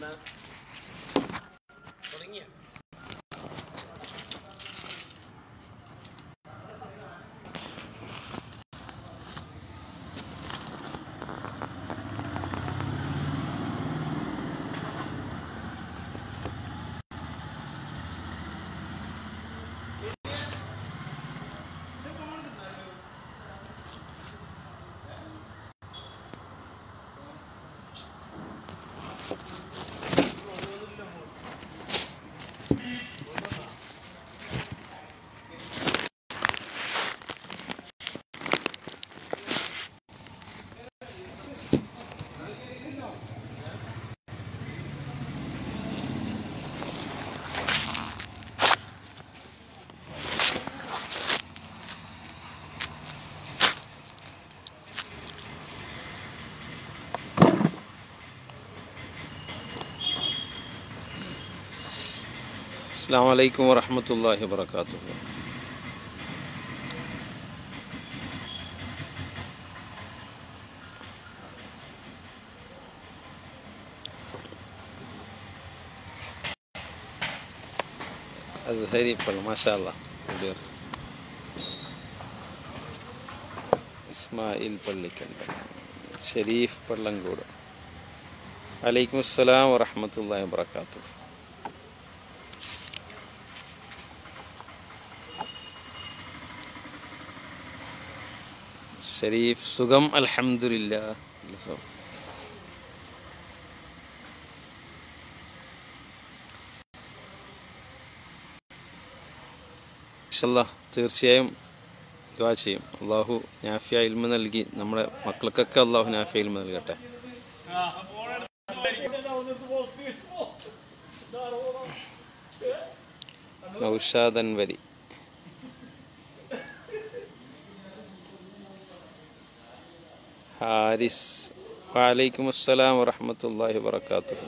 അസ്സാം വലൈക്കും വറഹമത്തല്ലാഹി വാത്തു അസ്ഹരി പള്ളി മാഷാ അല്ലാ ഇസ്മായിൽ പള്ളിക്കണ്ട ഷരീഫ് പള്ളങ്കോട് വലൈക്കും അസ്സലാം വറഹമത്തല്ലാഹി വാത്തു ഷരീഫ് സുഖം അൽഹംദുലില്ല ഇൻഷല്ലാ തീർച്ചയായും ദ്വാ ചെയ്യും അള്ളാഹു നാഫിയ ഇൽമ നൽകി നമ്മുടെ മക്കൾക്കൊക്കെ അള്ളാഹു നാഫിയ ഇൽമ നൽകട്ടെ നൗഷാദ് അൻവരി ഹാരിസ് വലൈക്കും അസ്സലാം വറഹമത്തല്ലാഹി വബർക്കാത്തു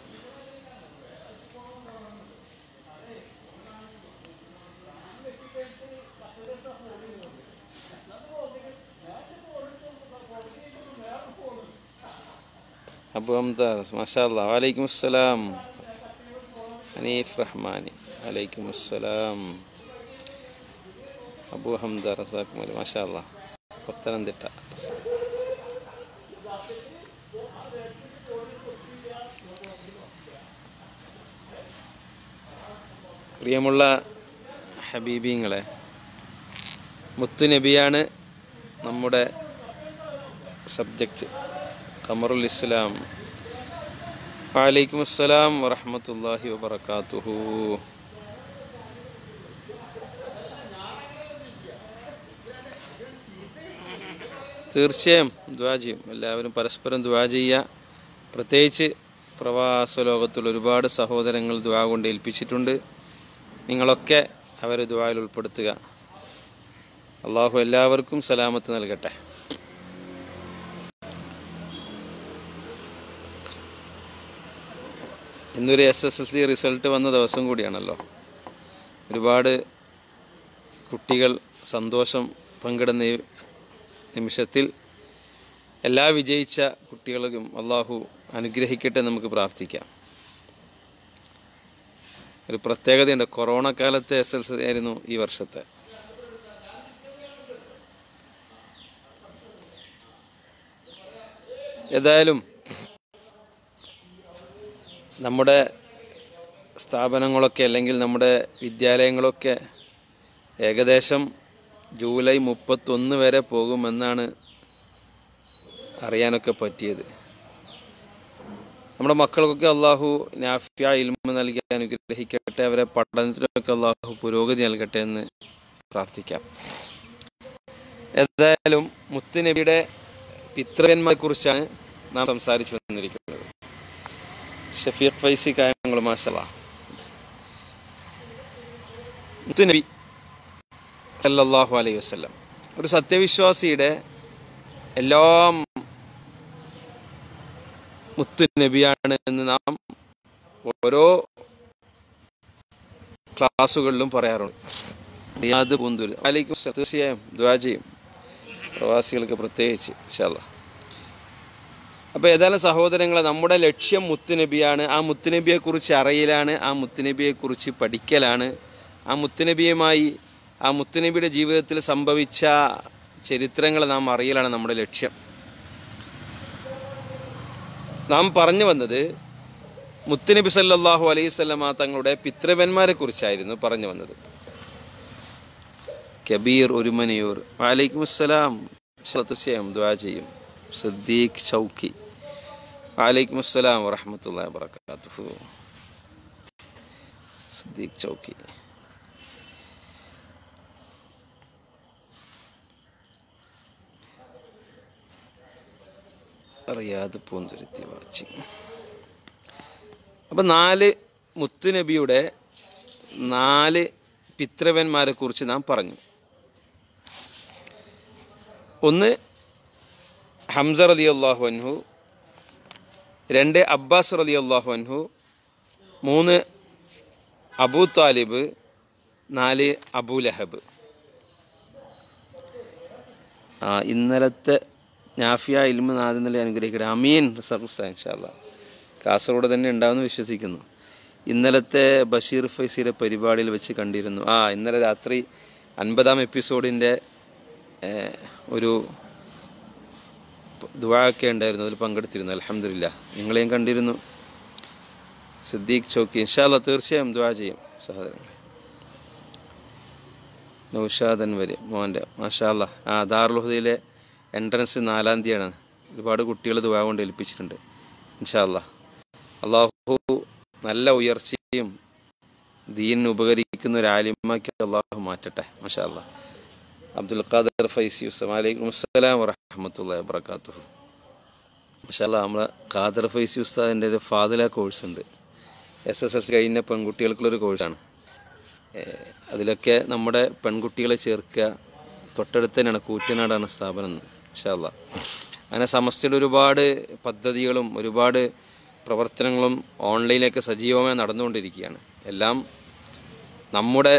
അബു ഹംദാസ് മാഷാ അല്ലാ വലൈക്കും അസ്സലാം ഹനീഫ് റഹ്മാനി വലൈക്കും അസ്സലാം അബു ഹംദ റസാഖ് മലി മാഷാ അല്ലാ പത്തനംതിട്ട പ്രിയമുള്ള ഹബീബിങ്ങളെ മുത്തുനബിയാണ് നമ്മുടെ സബ്ജക്റ്റ് ഖമറുൽ ഇസ്ലാം വലൈക്കും അസ്സലാം വറഹമത്തല്ലാഹി വബർക്കാത്തുഹു തീർച്ചയായും ദ്വാ ചെയ്യും എല്ലാവരും പരസ്പരം ദ്വാ ചെയ്യുക പ്രത്യേകിച്ച് പ്രവാസ ലോകത്തുള്ള ഒരുപാട് സഹോദരങ്ങൾ ദ്വാ കൊണ്ട് ഏൽപ്പിച്ചിട്ടുണ്ട് നിങ്ങളൊക്കെ അവരെ ദ്വായിൽ ഉൾപ്പെടുത്തുക അള്ളാഹു എല്ലാവർക്കും സലാമത്ത് നൽകട്ടെ ഇന്നൊരു S S L C result വന്ന ദിവസം കൂടിയാണല്ലോ ഒരുപാട് കുട്ടികൾ സന്തോഷം പങ്കിടുന്ന ഈ നിമിഷത്തിൽ എല്ലാ വിജയിച്ച കുട്ടികൾക്കും അള്ളാഹു അനുഗ്രഹിക്കട്ടെ നമുക്ക് പ്രാർത്ഥിക്കാം ഒരു പ്രത്യേകതയുണ്ട് കൊറോണ കാലത്തെ എസ് എൽ സി ആയിരുന്നു ഈ വർഷത്തെ ഏതായാലും നമ്മുടെ സ്ഥാപനങ്ങളൊക്കെ അല്ലെങ്കിൽ നമ്മുടെ വിദ്യാലയങ്ങളൊക്കെ ഏകദേശം ജൂലൈ മുപ്പത്തൊന്ന് വരെ പോകുമെന്നാണ് അറിയാനൊക്കെ പറ്റിയത് നമ്മുടെ മക്കൾക്കൊക്കെ അള്ളാഹു നാഫ്യ ഇൽമ നൽകി അനുഗ്രഹിക്കട്ടെ അവരെ പഠനത്തിലൊക്കെ അള്ളാഹു പുരോഗതി നൽകട്ടെ എന്ന് പ്രാർത്ഥിക്കാം ഏതായാലും മുത്തുനബിയുടെ പിതൃവന്മാരെ കുറിച്ചാണ് നാം സംസാരിച്ചു വന്നിരിക്കുന്നത് ഷഫീഖ് ഫൈസി കായങ്ങൾ മാഷല മുത്തുനബി സല്ലല്ലാഹു അലൈഹി വസല്ലം ഒരു സത്യവിശ്വാസിയുടെ എല്ലാം മുത്തുനബിയാണ് എന്ന് നാം ഓരോ ക്ലാസ്സുകളിലും പറയാറുണ്ട് റിയാദ് പൂന്തൂര് അലൈക്കും സലാം. തീർച്ചയായും ദ്വാ ചെയ്യും പ്രവാസികൾക്ക് പ്രത്യേകിച്ച് ഇൻഷാല്ലാ അപ്പോൾ ഏതായാലും സഹോദരങ്ങളെ നമ്മുടെ ലക്ഷ്യം മുത്തുനബിയാണ് ആ മുത്തുനബിയെക്കുറിച്ച് അറിയലാണ് ആ മുത്തുനബിയെക്കുറിച്ച് പഠിക്കലാണ് ആ മുത്തുനബിയുമായി ആ മുത്തുനബിയുടെ ജീവിതത്തിൽ സംഭവിച്ച ചരിത്രങ്ങൾ നാം അറിയലാണ് നമ്മുടെ ലക്ഷ്യം നാം പറഞ്ഞു വന്നത് മുത്തുനബി സല്ലല്ലാഹു അലൈഹി സ്വലമ തങ്ങളുടെ പിതൃവന്മാരെ കുറിച്ചായിരുന്നു പറഞ്ഞു വന്നത് കബീർ ഒരുമനയൂർ വാലൈക്കും അസ്സലാം തീർച്ചയായും ദ്വാ ചെയ്യും സദ്ദീഖ് ചൗക്കി വാലൈക്കും അസ്സലാം വറഹമത്തുള്ള വബർക്കാത്തുഹു സദ്ദീഖ് ചൗക്കി അറിയാതെ പൂന്തുരുത്തി വാച്ചി അപ്പം നാല് മുത്തുനബിയുടെ നാല് പിതൃവന്മാരെ കുറിച്ച് നാം പറഞ്ഞു ഒന്ന് ഹംസ റതി അള്ളാഹു അൻഹു രണ്ട് അബ്ബാസ് റതി അള്ളാഹു അൻഹു മൂന്ന് അബൂ താലിബ് നാല് അബൂ ലഹബ് ആ ഇന്നലത്തെ നാഫിയ ഇൽമ നാദ് എന്നല്ലേ അനുഗ്രഹിക്കട്ടെ അമീൻ സർമുസ്താൻ ഇൻഷാല്ല കാസർഗോഡ് തന്നെ ഉണ്ടാവുമെന്ന് വിശ്വസിക്കുന്നു ഇന്നലത്തെ ബഷീർ ഫൈസിയുടെ പരിപാടിയിൽ വെച്ച് കണ്ടിരുന്നു ആ ഇന്നലെ രാത്രി അൻപതാം എപ്പിസോഡിൻ്റെ ഒരു ദുവാക്കെ ഉണ്ടായിരുന്നു അതിൽ പങ്കെടുത്തിരുന്നു അലഹമില്ല നിങ്ങളെയും കണ്ടിരുന്നു സിദ്ദീഖ് ചോക്കി ഇൻഷാല്ല തീർച്ചയായും ദുവാ ചെയ്യും സഹോദരങ്ങളെ നൗഷാദൻ വരെ മോൻ്റെ മാഷാല്ല ആ ദാറുൽഹുദയിലെ എൻട്രൻസ് നാലാം തീയതിയാണ് ഒരുപാട് കുട്ടികൾ ദുവാ കൊണ്ട് ഏൽപ്പിച്ചിട്ടുണ്ട് ഇൻഷാല്ല അള്ളാഹു നല്ല ഉയർച്ചയും ദീനിന് ഉപകരിക്കുന്ന ഒരു ആലിമാക്കി അള്ളാഹു മാറ്റട്ടെ മാഷാല്ല അബ്ദുൽ ഖാദർ ഫൈസി യുസം വലൈക്കും അസ്സലാം വറഹമത്തുള്ള വബർക്കാത്തു മാഷാല്ല നമ്മളെ ഖാദർ ഫൈസി ഉസ്താദിൻ്റെ ഒരു ഫാദില കോഴ്സ് ഉണ്ട് എസ് എസ് എൽ സി കഴിഞ്ഞ പെൺകുട്ടികൾക്കുള്ളൊരു കോഴ്സാണ് അതിലൊക്കെ നമ്മുടെ പെൺകുട്ടികളെ ചേർക്കുക തൊട്ടടുത്ത് തന്നെയാണ് കൂറ്റനാടാണ് സ്ഥാപനം ഇൻഷാല്ല അങ്ങനെ സമസ്തയുടെ ഒരുപാട് പദ്ധതികളും ഒരുപാട് പ്രവർത്തനങ്ങളും ഓൺലൈനിലൊക്കെ സജീവമായി നടന്നുകൊണ്ടിരിക്കുകയാണ് എല്ലാം നമ്മുടെ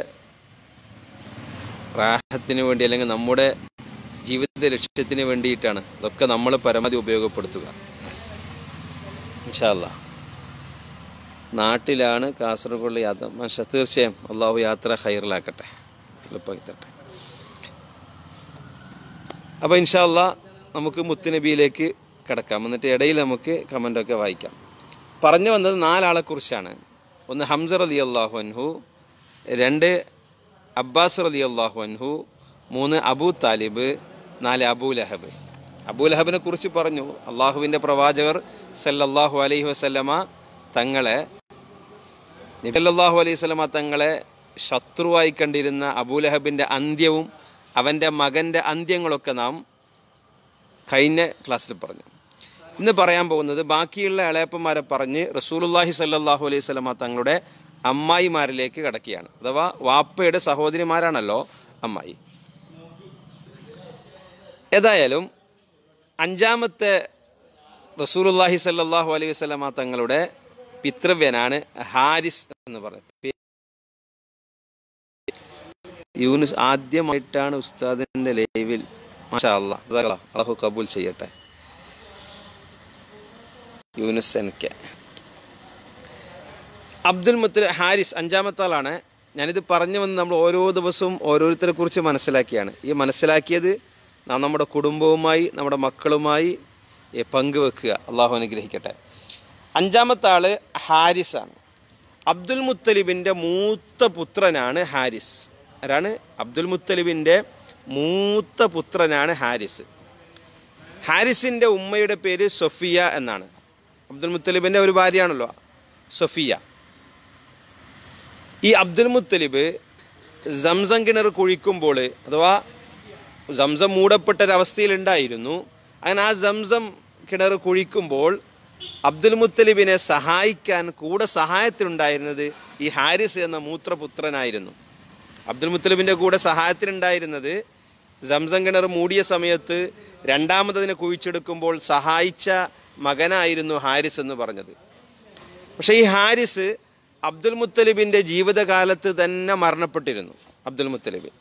റാഹത്തിന് വേണ്ടി അല്ലെങ്കിൽ നമ്മുടെ ജീവിത ലക്ഷ്യത്തിന് വേണ്ടിയിട്ടാണ് ഇതൊക്കെ നമ്മൾ പരമാവധി ഉപയോഗപ്പെടുത്തുക ഇൻഷാല്ല നാട്ടിലാണ് കാസർഗോഡ് യാത്ര പക്ഷേ തീർച്ചയായും അള്ളാഹു യാത്ര ഹൈറിലാക്കട്ടെ എളുപ്പമാക്കട്ടെ അപ്പോൾ ഇൻഷാല്ല നമുക്ക് മുത്തുനബിയിലേക്ക് കിടക്കാം എന്നിട്ട് ഇടയിൽ നമുക്ക് കമൻ്റൊക്കെ വായിക്കാം പറഞ്ഞു വന്നത് നാലാളെ കുറിച്ചാണ് ഒന്ന് ഹംസർ അലി അള്ളാഹു അൻഹു രണ്ട് അബ്ബാസ് അലി അള്ളാഹു അൻഹു മൂന്ന് അബൂ താലിബ് നാല് അബൂ ലഹബ് അബൂ ലഹബിനെ കുറിച്ച് പറഞ്ഞു അള്ളാഹുവിൻ്റെ പ്രവാചകർ സല്ലല്ലാഹു അലൈഹി വസല്ലമ തങ്ങളെ നബിഅല്ലാഹു അലൈഹി സ്വലമ തങ്ങളെ ശത്രുവായി കണ്ടിരുന്ന അബൂലഹബിൻ്റെ അന്ത്യവും അവൻ്റെ മകൻ്റെ അന്ത്യങ്ങളൊക്കെ നാം കഴിഞ്ഞ ക്ലാസ്സിൽ പറഞ്ഞു ഇന്ന് പറയാൻ പോകുന്നത് ബാക്കിയുള്ള ഇളയപ്പന്മാരെ പറഞ്ഞ് റസൂലുല്ലാഹി സല്ലാഹു അലൈഹി സ്വലമ തങ്ങളുടെ അമ്മായിമാരിലേക്ക് കടക്കുകയാണ് അഥവാ വാപ്പയുടെ സഹോദരിമാരാണല്ലോ അമ്മായി ഏതായാലും അഞ്ചാമത്തെ റസൂലുല്ലാഹി സല്ലാഹു അലൈഹി വസ്ലമ തങ്ങളുടെ പിതൃവ്യനാണ് ഹാരിസ് എന്ന് പറയുന്നത് യൂനുസ് ആദ്യമായിട്ടാണ് ഉസ്താദിന്റെ ലൈവിൽ അള്ളാഹു കബൂൽ ചെയ്യട്ടെ യൂനുസ് എനിക്ക് അബ്ദുൽ മുത്തൽ ഹാരിസ് അഞ്ചാമത്തെ ആളാണ് ഞാനിത് പറഞ്ഞു വന്ന് നമ്മൾ ഓരോ ദിവസവും ഓരോരുത്തരെ കുറിച്ച് മനസ്സിലാക്കിയാണ് ഈ മനസ്സിലാക്കിയത് നാം നമ്മുടെ കുടുംബവുമായി നമ്മുടെ മക്കളുമായി പങ്കുവെക്കുക അള്ളാഹു അനുഗ്രഹിക്കട്ടെ അഞ്ചാമത്തെ ആള് ഹാരിസ് ആണ് അബ്ദുൽ മുത്തലിബിൻ്റെ മൂത്ത പുത്രനാണ് ഹാരിസ് ആരാണ് അബ്ദുൽ മുത്തലിബിൻ്റെ മൂത്ത പുത്രനാണ് ഹാരിസ് ഹാരിസിൻ്റെ ഉമ്മയുടെ പേര് സൊഫിയ എന്നാണ് അബ്ദുൽ മുത്തലിബിൻ്റെ ഒരു ഭാര്യയാണല്ലോ സൊഫിയ ഈ അബ്ദുൽ മുത്തലിബ് സംസം കിണർ കുഴിക്കുമ്പോൾ അഥവാ സംസം മൂടപ്പെട്ടൊരവസ്ഥയിലുണ്ടായിരുന്നു അങ്ങനെ ആ സംസം കിണർ കുഴിക്കുമ്പോൾ അബ്ദുൽ മുത്തലിബിനെ സഹായിക്കാൻ കൂടെ സഹായത്തിനുണ്ടായിരുന്നത് ഈ ഹാരിസ് എന്ന മൂത്രപുത്രനായിരുന്നു അബ്ദുൽ മുത്തലിബിൻ്റെ കൂടെ സഹായത്തിനുണ്ടായിരുന്നത് സംസം കിണർ മൂടിയ സമയത്ത് രണ്ടാമതതിനെ കുഴിച്ചെടുക്കുമ്പോൾ സഹായിച്ച മകനായിരുന്നു ഹാരിസ് എന്ന് പറഞ്ഞത് പക്ഷേ ഈ ഹാരിസ് അബ്ദുൽ മുത്തലിബിൻ്റെ ജീവിതകാലത്ത് തന്നെ മരണപ്പെട്ടിരുന്നു അബ്ദുൽ മുത്തലിബ്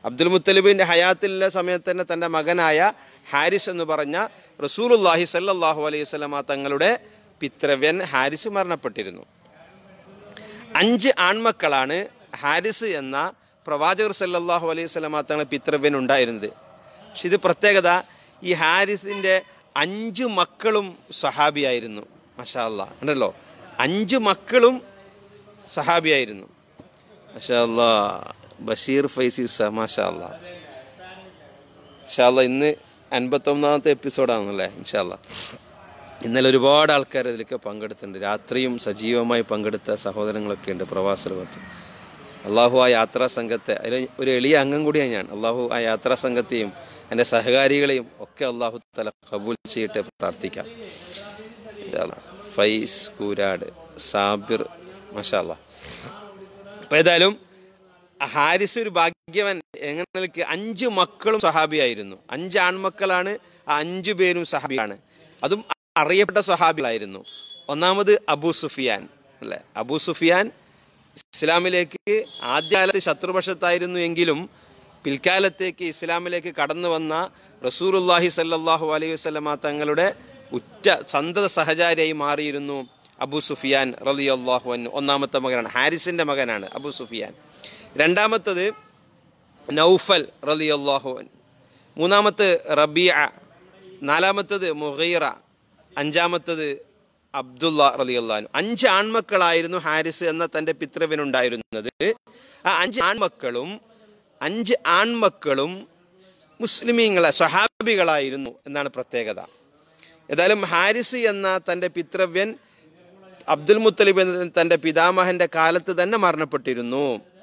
അബ്ദുൽ മുത്തലിബിൻ്റെ ഹയാത്തിലുള്ള സമയത്ത് തന്നെ തൻ്റെ മകനായ ഹാരിസ് എന്ന് പറഞ്ഞ റസൂലുല്ലാഹി സല്ലല്ലാഹു അലൈഹി വസല്ലമ തങ്ങളുടെ പിത്രവ്യൻ ഹാരിസ് മരണപ്പെട്ടിരുന്നു അഞ്ച് ആൺമക്കളാണ് ഹാരിസ് എന്ന പ്രവാചകർ സല്ലല്ലാഹു അലൈഹി വസല്ലമ തങ്ങളുടെ പിത്രവ്യൻ ഉണ്ടായിരുന്നത് പക്ഷെ ഇത് പ്രത്യേകത ഈ ഹാരിസിൻ്റെ അഞ്ച് മക്കളും സഹാബിയായിരുന്നു മഷാ അല്ലാ ഉണ്ടല്ലോ അഞ്ച് മക്കളും സഹാബിയായിരുന്നു മഷാ അല്ലാ ബഷീർ ഫൈസി ഉസ്താ മാഷാ അല്ലാ ഇൻഷാല്ല ഇന്ന് അൻപത്തൊന്നാമത്തെ എപ്പിസോഡാണല്ലേ ഇൻഷാല്ല ഇന്നലെ ഒരുപാട് ആൾക്കാർ ഇതിലൊക്കെ പങ്കെടുത്തിട്ടുണ്ട് രാത്രിയും സജീവമായി പങ്കെടുത്ത സഹോദരങ്ങളൊക്കെ ഉണ്ട് പ്രവാസ ലോകത്ത് അള്ളാഹു ആ യാത്രാ സംഘത്തെ അതിൽ ഒരു എളിയ അംഗം കൂടിയാണ് ഞാൻ അള്ളാഹു ആ യാത്രാ സംഘത്തെയും എൻ്റെ സഹകാരികളെയും ഒക്കെ അള്ളാഹു തല കബൂൽ ചെയ്യട്ടെ പ്രാർത്ഥിക്കാം ഇൻഷാല്ലാ. ഫൈസ് കൂരാട് സാബിർ മഷാല്ല അപ്പം ഏതായാലും ഹാരിസ് ഒരു ഭാഗ്യവൻ എങ്ങനെ നിലയ്ക്ക് അഞ്ച് മക്കളും സഹാബിയായിരുന്നു അഞ്ച് ആൺമക്കളാണ് ആ അഞ്ചു പേരും സഹാബിയാണ് അതും അറിയപ്പെട്ട സഹാബികളായിരുന്നു ഒന്നാമത് അബൂ സുഫിയാൻ അല്ലെ അബൂ സുഫിയാൻ ഇസ്ലാമിലേക്ക് ആദ്യകാലത്ത് ശത്രുപക്ഷത്തായിരുന്നു എങ്കിലും പിൽക്കാലത്തേക്ക് ഇസ്ലാമിലേക്ക് കടന്നു വന്ന റസൂറുല്ലാഹി സല്ലല്ലാഹു അലൈഹി വസല്ലമ തങ്ങളുടെ ഉറ്റ സന്തത സഹചാരിയായി മാറിയിരുന്നു അബൂ സുഫിയാൻ റലി അള്ളാഹു അൻ ഒന്നാമത്തെ മകനാണ് ഹാരിസിന്റെ മകനാണ് അബൂ സുഫിയാൻ രണ്ടാമത്തത് നൗഫൽ റലി അള്ളാഹു അൻ മൂന്നാമത്തെ റബിയ നാലാമത്തത് മുഗീറ അഞ്ചാമത്തത് അബ്ദുള്ള റലി അള്ളഹാനു അഞ്ച് ആൺമക്കളായിരുന്നു ഹാരിസ് എന്ന തൻ്റെ പിതൃവിനുണ്ടായിരുന്നത് ആ അഞ്ച് ആൺമക്കളും അഞ്ച് ആൺമക്കളും മുസ്ലിമീങ്ങളെ സ്വഹാബികളായിരുന്നു എന്നാണ് പ്രത്യേകത ഏതായാലും ഹാരിസ് എന്ന തൻ്റെ പിതൃവ്യൻ അബ്ദുൽ മുത്തലിബ് എന്ന തൻ്റെ പിതാമഹന്റെ കാലത്ത് തന്നെ മരണപ്പെട്ടിരുന്നു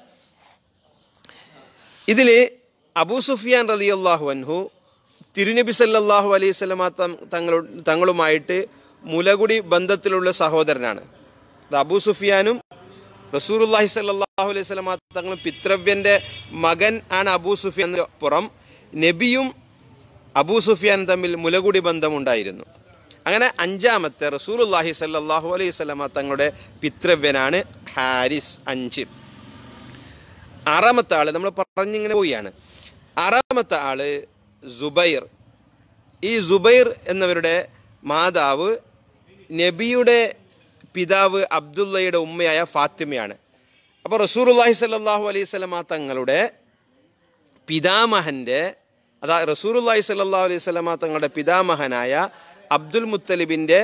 ഇതിൽ അബൂ സുഫിയാൻ റലി അള്ളാഹു അൻഹു തിരുനബി സല്ലല്ലാഹു അലൈഹി സ്വലമ തങ്ങളു തങ്ങളുമായിട്ട് മുലകുടി ബന്ധത്തിലുള്ള സഹോദരനാണ് അത് അബൂ സുഫിയാനും റസൂറുല്ലാഹി സല്ലല്ലാഹു അലൈഹി സ്വലമ തങ്ങളും പിത്രവ്യന്റെ മകൻ ആണ് അബൂ സുഫിയാൻ പുറം നബിയും അബൂ സുഫിയാൻ തമ്മിൽ മുലകുടി ബന്ധമുണ്ടായിരുന്നു അങ്ങനെ അഞ്ചാമത്തെ റസൂലുല്ലാഹി സല്ലല്ലാഹു അലൈഹി സ്വലമ തങ്ങളുടെ പിത്രവ്യനാണ് ഹാരിസ് അഞ്ച് ആറാമത്തെ ആള് നമ്മൾ പറഞ്ഞിങ്ങനെ പോവുകയാണ് ആറാമത്തെ ആള് സുബൈർ ഈ സുബൈർ എന്നവരുടെ മാതാവ് നബിയുടെ പിതാവ് അബ്ദുള്ളയുടെ ഉമ്മയായ ഫാത്തിമയാണ് അപ്പോൾ റസൂറുല്ലാഹി സല്ലല്ലാഹു അലൈഹി സ്വലമ തങ്ങളുടെ പിതാമഹന്റെ അതാ റസൂറുല്ലാഹി സല്ലല്ലാഹു അലൈഹി സ്വലമ തങ്ങളുടെ പിതാമഹനായ അബ്ദുൽ മുത്തലിബിന്റെ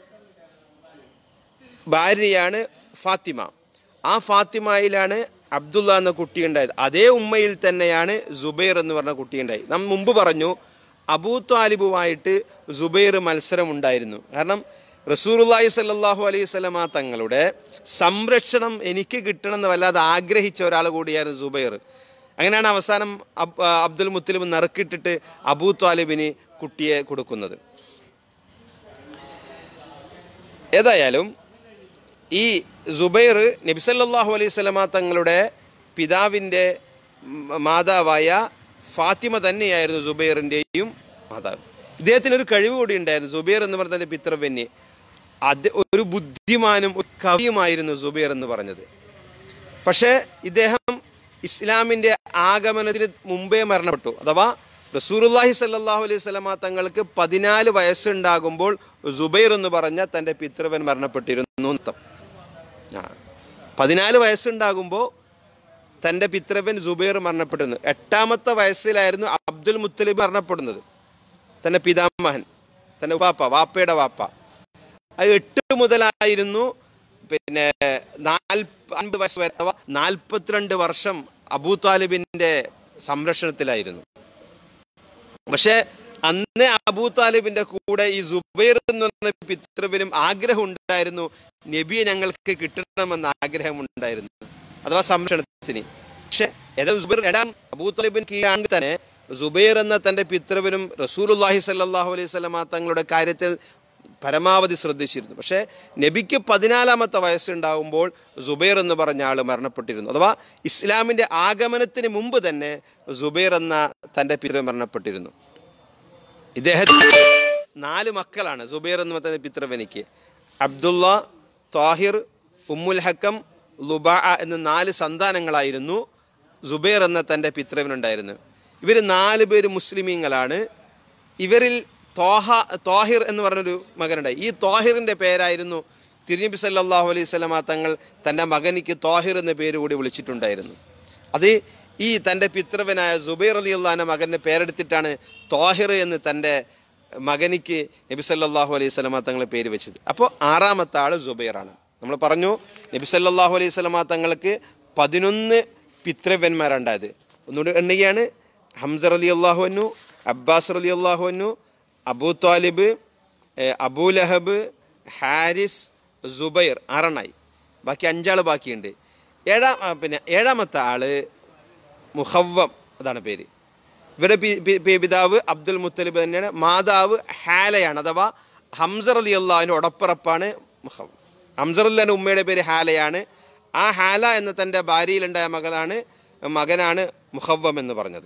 ഭാര്യയാണ് ഫാത്തിമ ആ ഫാത്തിമയിലാണ് അബ്ദുള്ള എന്ന കുട്ടി ഉണ്ടായത് അതേ ഉമ്മയിൽ തന്നെയാണ് സുബൈർ എന്ന് പറഞ്ഞ കുട്ടി ഉണ്ടായി നാം മുമ്പ് പറഞ്ഞു അബൂ താലിബുമായിട്ട് സുബൈർ മത്സരം ഉണ്ടായിരുന്നു കാരണം റസൂറുല്ലാഹി സല്ലാഹു അലൈഹി സ്വലമ തങ്ങളുടെ സംരക്ഷണം എനിക്ക് കിട്ടണമെന്ന് വല്ലാതെ ആഗ്രഹിച്ച ഒരാൾ കൂടിയായിരുന്നു സുബൈർ അങ്ങനെയാണ് അവസാനം അബ് അബ്ദുൽ മുത്തലിബ് നറുക്കിട്ടിട്ട് അബൂ താലിബിന് കുട്ടിയെ കൊടുക്കുന്നത് ഏതായാലും ഈ സുബൈർ നബിസല്ലാഹു അലൈഹി സ്വലമ തങ്ങളുടെ പിതാവിൻ്റെ മാതാവായ ഫാത്തിമ തന്നെയായിരുന്നു സുബൈറിൻ്റെയും മാതാവ് ഇദ്ദേഹത്തിന് ഒരു കഴിവ് കൂടി ഉണ്ടായിരുന്നു സുബൈർ എന്ന് പറഞ്ഞതിൻ്റെ പിതൃവന്യെ അത് ഒരു ബുദ്ധിമാനും ഒരു കവിയുമായിരുന്നു സുബൈർ എന്ന് പറഞ്ഞത് പക്ഷേ ഇദ്ദേഹം ഇസ്ലാമിൻ്റെ ആഗമനത്തിന് മുമ്പേ മരണപ്പെട്ടു അഥവാ റസൂറുല്ലാഹി സല്ലാഹു അലൈഹി സ്വലമ തങ്ങൾക്ക് പതിനാല് വയസ്സുണ്ടാകുമ്പോൾ സുബൈർ എന്ന് പറഞ്ഞ തൻ്റെ പിതൃവൻ മരണപ്പെട്ടിരുന്നു അർത്ഥം ആ പതിനാല് വയസ്സുണ്ടാകുമ്പോൾ തൻ്റെ പിതൃവൻ സുബൈർ മരണപ്പെടുന്നു എട്ടാമത്തെ വയസ്സിലായിരുന്നു അബ്ദുൽ മുത്തലിബ് മരണപ്പെടുന്നത് തൻ്റെ പിതാമഹൻ തൻ്റെ വാപ്പ വാപ്പയുടെ വാപ്പ അത് എട്ട് മുതലായിരുന്നു പിന്നെ നാൽപ്പ അൻപത് വയസ്സ് വരെ അഥവാ നാൽപ്പത്തിരണ്ട് വർഷം അബൂ താലിബിൻ്റെ സംരക്ഷണത്തിലായിരുന്നു പക്ഷേ അന്ന് അബൂ താലിബിന്റെ കൂടെ ഈ സുബൈർ എന്ന് പറഞ്ഞ പിതൃവിനും ആഗ്രഹം ഉണ്ടായിരുന്നു നബിയെ ഞങ്ങൾക്ക് കിട്ടണമെന്ന് ആഗ്രഹം ഉണ്ടായിരുന്നു അഥവാ സംരക്ഷണത്തിന് പക്ഷെ ഏതായാലും സുബൈർ എടാം അബൂ താലിബിന് കീഴാണെങ്കിൽ തന്നെ സുബൈർ എന്ന തന്റെ പിതൃവിനും റസൂലുല്ലാഹി സല്ലാഹു അലൈഹി സ്വലമ തങ്ങളുടെ കാര്യത്തിൽ പരമാവധി ശ്രദ്ധിച്ചിരുന്നു പക്ഷേ നബിക്ക് പതിനാലാമത്തെ വയസ്സുണ്ടാകുമ്പോൾ സുബൈർ എന്ന് പറഞ്ഞ ആൾ മരണപ്പെട്ടിരുന്നു അഥവാ ഇസ്ലാമിന്റെ ആഗമനത്തിന് മുമ്പ് തന്നെ സുബൈർ എന്ന തന്റെ പിതൃ മരണപ്പെട്ടിരുന്നു ഇദ്ദേഹത്തിന് നാല് മക്കളാണ് സുബൈർ എന്ന് പറയുന്ന പിതൃവനിക്ക് അബ്ദുള്ള താഹിർ ഉമ്മുൽ ഹക്കം ലുബ എന്ന നാല് സന്താനങ്ങളായിരുന്നു സുബൈർ എന്ന തൻ്റെ പിത്രവനുണ്ടായിരുന്നു ഇവർ നാല് പേര് മുസ്ലിമീങ്ങളാണ് ഇവരിൽ തോഹ തോഹിർ എന്ന് പറഞ്ഞൊരു മകനുണ്ടായി ഈ തോഹിറിൻ്റെ പേരായിരുന്നു തിരുനബി സല്ലല്ലാഹു അലൈഹി സ്വലമ തങ്ങൾ തൻ്റെ മകനിക്ക് തോഹിർ എന്ന പേര് കൂടി വിളിച്ചിട്ടുണ്ടായിരുന്നു അത് ഈ തൻ്റെ പിതൃവനായ സുബൈർ അലി അള്ളഹാൻ്റെ മകൻ്റെ പേരെടുത്തിട്ടാണ് തോഹിർ എന്ന് തൻ്റെ മകനിക്ക് നബി സല്ലല്ലാഹു അലൈഹി സ്വലമ തങ്ങളെ പേര് വെച്ചത് അപ്പോൾ ആറാമത്തെ ആൾ സുബൈറാണ് നമ്മൾ പറഞ്ഞു നബി സല്ലല്ലാഹു അലൈഹി സ്വലമ തങ്ങൾക്ക് പതിനൊന്ന് പിതൃവന്മാരുണ്ടായത് ഒന്നുകൂടി എണ്ണുകയാണ് ഹംസർ അലി അള്ളാഹുനു അബ്ബാസ് അലി അള്ളാഹുനു അബൂ താലിബ് ഏഹ് അബൂ ലഹബ് ഹാരിസ് സുബൈർ ആറെണ്ണായി ബാക്കി അഞ്ചാൾ ബാക്കിയുണ്ട് ഏഴാം ആ, പിന്നെ ഏഴാമത്തെ ആള് മുഹവം അതാണ് പേര് ഇവരുടെ പി- പി- പി- പിതാവ് അബ്ദുൽ മുത്തലിബ് തന്നെയാണ് മാതാവ് ഹാലയാണ് അഥവാ ഹംസർ അലി അള്ളാഹിൻ്റെ ഒടപ്പിറപ്പാണ് മുഹവം ഹംസർ അല്ലാൻ്റെ ഉമ്മയുടെ പേര് ഹാലയാണ് ആ ഹാല എന്ന തൻ്റെ ഭാര്യയിലുണ്ടായ മകളാണ് മകനാണ് മുഹവം എന്ന് പറഞ്ഞത്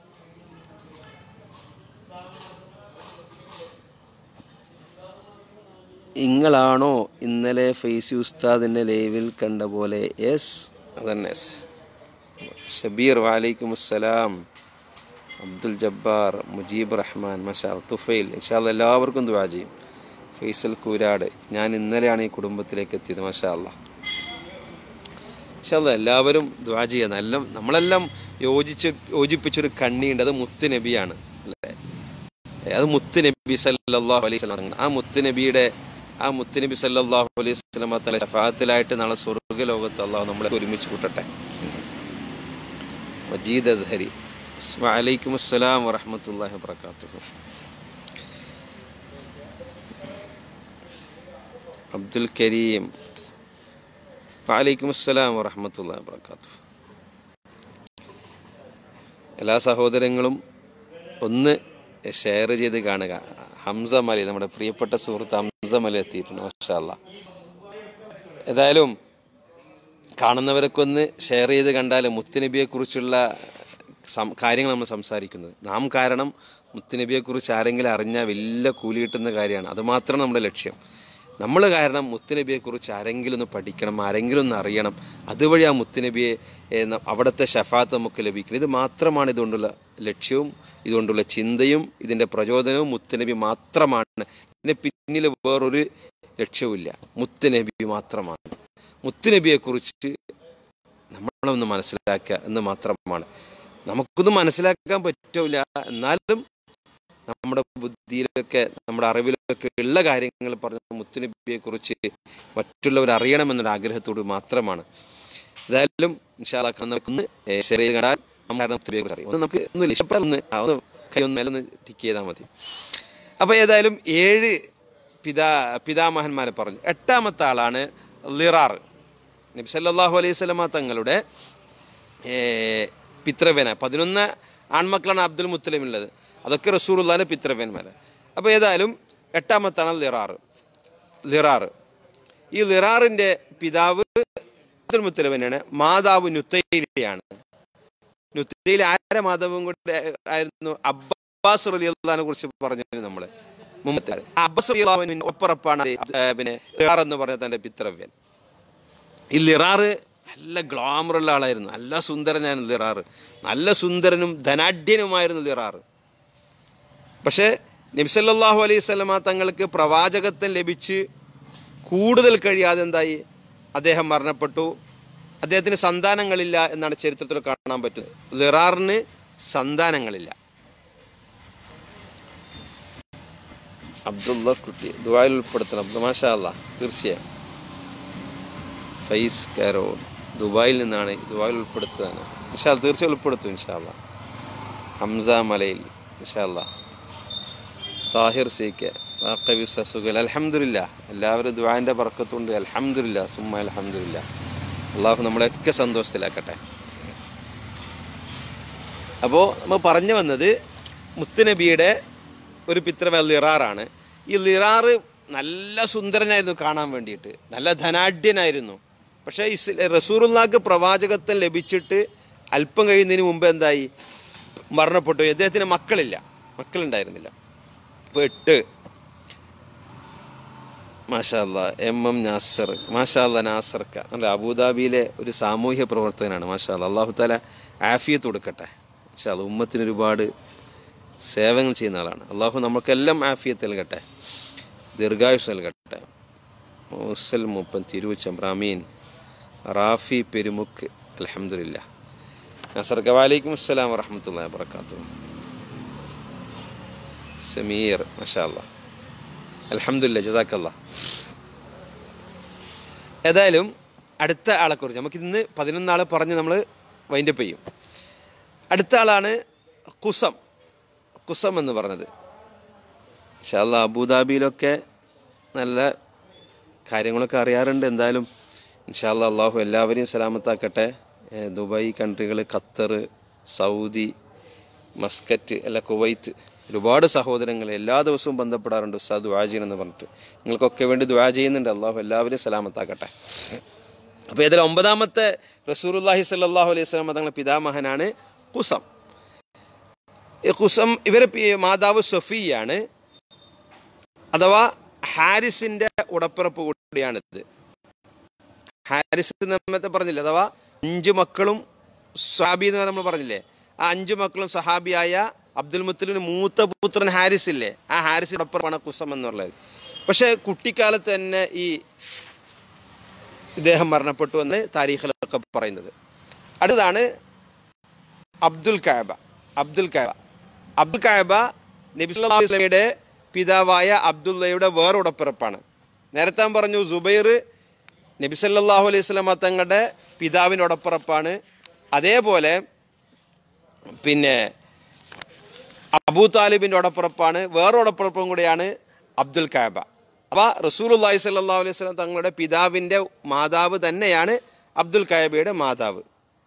നിങ്ങളാണോ ഇന്നലെ ഫെയ്സി ഉസ്താദിൻ്റെ ലൈവിൽ കണ്ട പോലെ യെസ് അതന്നെ yes. ഷബീർ വാലൈക്കും അസ്സലാം അബ്ദുൽ ജബ്ബാർ മുജീബ് റഹ്മാൻ മഷാർ തുഫൈൽ ഇൻഷാല്ല എല്ലാവർക്കും ദുവാ ചെയ്യും ഫൈസൽ കൂരാട് ഞാൻ ഇന്നലെയാണ് ഈ കുടുംബത്തിലേക്ക് എത്തിയത് മഷാ അല്ലാ ഇൻഷാല്ല എല്ലാവരും ദ്വാ ചെയ്യുക നല്ല നമ്മളെല്ലാം യോജിച്ച് യോജിപ്പിച്ചൊരു കണ്ണിയുണ്ട് അത് മുത്ത് നബിയാണ് അല്ലേ അത് മുത്ത് നബി സല്ലല്ലാഹു അലൈഹി വസല്ലം ആ മുത്ത് നബിയുടെ ആ മുത്ത് നബി സല്ലല്ലാഹു അലൈഹി വസല്ലം തല ഷഫാത്തിലായിട്ട് നാളെ സ്വർഗ്ഗ ലോകത്ത് അള്ളാഹു നമ്മളെ ഒരുമിച്ച് കൂട്ടട്ടെ മജീദ് അസ്ഹരി വലൈക്കും അസ്സലാം വറഹ്മത്തുള്ളാഹി വബറകാതുഹു അബ്ദുൽ കരീം വലൈക്കും അസ്സലാം വറഹ്മത്തുള്ളാഹി വബറകാതുഹു എല്ലാ സഹോദരങ്ങളും ഒന്ന് ഷെയർ ചെയ്ത് കാണുക ഹംസ മലി നമ്മുടെ പ്രിയപ്പെട്ട സുഹൃത്ത് ഹംസ മലി എത്തിയിട്ടുണ്ട് മാഷാല്ല ഏതായാലും കാണുന്നവരൊക്കെ ഒന്ന് ഷെയർ ചെയ്ത് കണ്ടാൽ മുത്തുനബിയെ കുറിച്ചുള്ള കാര്യങ്ങൾ നമ്മൾ സംസാരിക്കുന്നത് നാം കാരണം മുത്തുനബിയെക്കുറിച്ച് ആരെങ്കിലും അറിഞ്ഞാൽ വലിയ കൂലി കിട്ടുന്ന കാര്യമാണ് അതുമാത്രമാണ് നമ്മുടെ ലക്ഷ്യം നമ്മൾ കാരണം മുത്തുനബിയെക്കുറിച്ച് ആരെങ്കിലും ഒന്ന് പഠിക്കണം ആരെങ്കിലും ഒന്ന് അറിയണം അതുവഴി ആ മുത്തുനബിയെ ഏ, ന- അവിടുത്തെ ഷഫാത്ത് നമുക്ക് ലഭിക്കണം ഇത് മാത്രമാണ് ഇതുകൊണ്ടുള്ള ലക്ഷ്യവും ഇതുകൊണ്ടുള്ള ചിന്തയും ഇതിൻ്റെ പ്രചോദനവും മുത്തുനബി മാത്രമാണ് ഇതിന് പിന്നിൽ വേറൊരു ലക്ഷ്യവുമില്ല മുത്തുനബി മാത്രമാണ് മുത്തുനബിയെക്കുറിച്ച് നമ്മളൊന്ന് മനസ്സിലാക്കുക എന്ന് മാത്രമാണ് നമുക്കൊന്നും മനസ്സിലാക്കാൻ പറ്റില്ല എന്നാലും നമ്മുടെ ബുദ്ധിയിലൊക്കെ നമ്മുടെ അറിവിലൊക്കെ ഉള്ള കാര്യങ്ങൾ പറഞ്ഞ മുത്തുനബിയെ കുറിച്ച് മറ്റുള്ളവർ അറിയണമെന്നൊരു ആഗ്രഹത്തോട് മാത്രമാണ് ഏതായാലും ഇൻഷാല്ലാ നമുക്കൊന്ന് ഷെയർ ചെയ്ത് കണ്ടാൽ നമുക്ക് കാരണം മുത്തുനബിയെ കുറിച്ച് അറിയാം ഒന്ന് നമുക്ക് ഒന്ന് ഇഷ്ടപ്പെടാൻ ഒന്ന് ആ ഒന്ന് കൈ ഒന്ന് മേലൊന്ന് ടിക്ക് ചെയ്താൽ മതി അപ്പോൾ ഏതായാലും ഏഴ് പിതാ പിതാമഹന്മാരെ പറഞ്ഞു എട്ടാമത്തെ ആളാണ് ലിറാർ നബി സല്ലല്ലാഹു അലൈഹി സ്വലമ തങ്ങളുടെ ഏ, പിതൃവ്യന പതിനൊന്ന് ആൺമക്കളാണ് അബ്ദുൽ മുത്തലിമുള്ളത് അതൊക്കെ റസൂറുല്ലാൻ്റെ പിതൃവ്യന്മാർ അപ്പോൾ ഏതായാലും എട്ടാമത്താണ് ലിറാർ ലിറാർ ഈ ലിറാറിൻ്റെ പിതാവ് അബ്ദുൽ മുത്തലിബനാണ് മാതാവ് നുത്തയിലാണ് നുത്തയിൽ ആരെ മാതാവും കൂടെ ആയിരുന്നു അബ്ബാസ് റലിയെ കുറിച്ച് പറഞ്ഞു നമ്മൾ മുമ്പത്തെ ആള്. ആ അബ്ബാസ് റലിയുടെ ഒപ്പറപ്പാണ് പിന്നെ ലിറാർ എന്ന് പറഞ്ഞ തൻ്റെ പിതൃവ്യൻ ഈ ലിറാറ് നല്ല ഗ്ലാമറുള്ള ആളായിരുന്നു നല്ല സുന്ദരനായിരുന്നു ലിറാറ് നല്ല സുന്ദരനും ധനാഢ്യനുമായിരുന്നു ലിറാറ് പക്ഷേ നബ്സല്ലാഹു അലൈഹി സ്വലമ തങ്ങൾക്ക് പ്രവാചകത്വം ലഭിച്ച് കൂടുതൽ കഴിയാതെ എന്തായി അദ്ദേഹം മരണപ്പെട്ടു അദ്ദേഹത്തിന് സന്താനങ്ങളില്ല എന്നാണ് ചരിത്രത്തിൽ കാണാൻ പറ്റുന്നത് ലിറാറിന് സന്താനങ്ങളില്ല അബ്ദുള്ള കുട്ടി ദുബായിൽ ഉൾപ്പെടുത്തണം മാഷാ അല്ലാ തീർച്ചയായും ഫൈസ് കാരോൾ ദുബായിൽ നിന്നാണ് ദുബായിൽ ഉൾപ്പെടുത്തതാണ് ഇൻഷാ തീർച്ചയായും ഉൾപ്പെടുത്തും ഇൻഷാല്ല ഹംസ മലയിൽ ഇൻഷാല്ല താഹിർ സി കെ വാക്കവി സസുഖൽ അലഹമില്ല എല്ലാവരും ദുബായിൻ്റെ പറക്കത്തുണ്ട് അലഹമില്ല സുമ്മ അലഹമില്ല അള്ളാഹു നമ്മളെയൊക്കെ സന്തോഷത്തിലാക്കട്ടെ അപ്പോൾ നമ്മൾ പറഞ്ഞു വന്നത് മുത്തുനബിയുടെ ഒരു പിത്ര ലിറാറാണ് ഈ ലിറാറ് നല്ല സുന്ദരനായിരുന്നു കാണാൻ വേണ്ടിയിട്ട് നല്ല ധനാഢ്യനായിരുന്നു പക്ഷേ ഇസ് റസൂറുല്ലാക്ക് പ്രവാചകത്വം ലഭിച്ചിട്ട് അല്പം കഴിയുന്നതിന് മുമ്പ് എന്തായി മരണപ്പെട്ടു അദ്ദേഹത്തിന് മക്കളില്ല മക്കളുണ്ടായിരുന്നില്ല അപ്പോൾ എട്ട് മാഷാല്ല എം എം നാസർ മാഷാല്ല നാസർക്ക അല്ല അബുദാബിയിലെ ഒരു സാമൂഹ്യ പ്രവർത്തകനാണ് മാഷാല്ല അള്ളാഹു താല ആഫിയത്ത് കൊടുക്കട്ടെ മാഷാല്ല ഉമ്മത്തിന് ഒരുപാട് സേവനങ്ങൾ ചെയ്യുന്ന ആളാണ് അള്ളാഹു നമുക്കെല്ലാം ആഫിയത്ത് നൽകട്ടെ ദീർഘായുസ് നൽകട്ടെ മുസൽ മുപ്പൻ തിരുവച്ചം റാമീൻ റാഫി പെരുമുക്ക് അലഹമില്ല നസർക്ക വാലൈക്കും അസ്സലാം വറഹമത്തല്ലാ വാബർക്കാത്തു സമീർ മഷാല്ല അലഹമില്ല ജസാക്കല്ല ഏതായാലും അടുത്ത ആളെക്കുറിച്ച് നമുക്ക് ഇന്ന് പതിനൊന്നാളെ പറഞ്ഞ് നമ്മൾ വൈൻഡപ്പ് ചെയ്യും അടുത്ത ആളാണ് കുസം കുസം എന്ന് പറഞ്ഞത് ഇൻഷാല്ല അബുദാബിയിലൊക്കെ നല്ല കാര്യങ്ങളൊക്കെ അറിയാറുണ്ട് എന്തായാലും ഇൻഷാല്ല അള്ളാഹു എല്ലാവരെയും സലാമത്താക്കട്ടെ ഏ, ദുബായ് കൺട്രികൾ ഖത്തർ സൗദി മസ്കറ്റ് അല്ല കുവൈത്ത് ഒരുപാട് സഹോദരങ്ങൾ എല്ലാ ദിവസവും ബന്ധപ്പെടാറുണ്ട് ഉസ്താദ് ദുആ ചെയ്യണം എന്ന് പറഞ്ഞിട്ട് നിങ്ങൾക്കൊക്കെ വേണ്ടി ദുആ ചെയ്യുന്നുണ്ട് അള്ളാഹു എല്ലാവരെയും സലാമത്താക്കട്ടെ അപ്പോൾ ഇതിൽ ഒമ്പതാമത്തെ റസൂറുല്ലാഹി സല്ലാഹു അലൈഹി സ്വലാം തങ്ങളുടെ പിതാമഹനാണ് കുസം ഈ കുസം ഇവരെ പി- മാതാവ് സൊഫിയാണ് അഥവാ ഹാരിസിന്റെ ഉടപ്പിറപ്പ് കൂടിയാണിത് ഹാരിസ് നമ്മത്തെ പറഞ്ഞില്ലേ അഥവാ അഞ്ച് മക്കളും സ്വാബി എന്ന് നമ്മൾ പറഞ്ഞില്ലേ ആ അഞ്ച് മക്കളും സഹാബിയായ അബ്ദുൽ മുത്തലിന് മൂത്ത പുത്രൻ ഹാരിസ് ഇല്ലേ ആ ഹാരിസിന്റെ ഒപ്പമാണ് കുസം എന്നുള്ളത് പക്ഷെ കുട്ടിക്കാലത്ത് തന്നെ ഈ ഇദ്ദേഹം മരണപ്പെട്ടു എന്ന് താരീഖിലൊക്കെ പറയുന്നത് അടുത്താണ് അബ്ദുൽ കാബ അബ്ദുൽ കാബ അബ്ദുൽ കാബ നബി സല്ലല്ലാഹു അലൈഹി വസല്ലമയുടെ പിതാവായ അബ്ദുള്ളയുടെ വേറുടപ്പിറപ്പാണ് നേരത്തെ ഞാൻ പറഞ്ഞു സുബൈർ നബി സല്ലല്ലാഹു അലൈഹി വസല്ലമ തങ്ങളുടെ പിതാവിനോടപ്പിറപ്പാണ് അതേപോലെ പിന്നെ അബൂ താലിബിൻ്റെ ഉടപ്പിറപ്പാണ് വേറെ ഉടപ്പിറപ്പും കൂടിയാണ് അബ്ദുൽ കാബ അപ്പൊ റസൂലുള്ളാഹി സ്വല്ലല്ലാഹു അലൈഹി വസല്ലം തങ്ങളുടെ പിതാവിൻ്റെ മാതാവ് തന്നെയാണ് അബ്ദുൽ കാബയുടെ മാതാവ്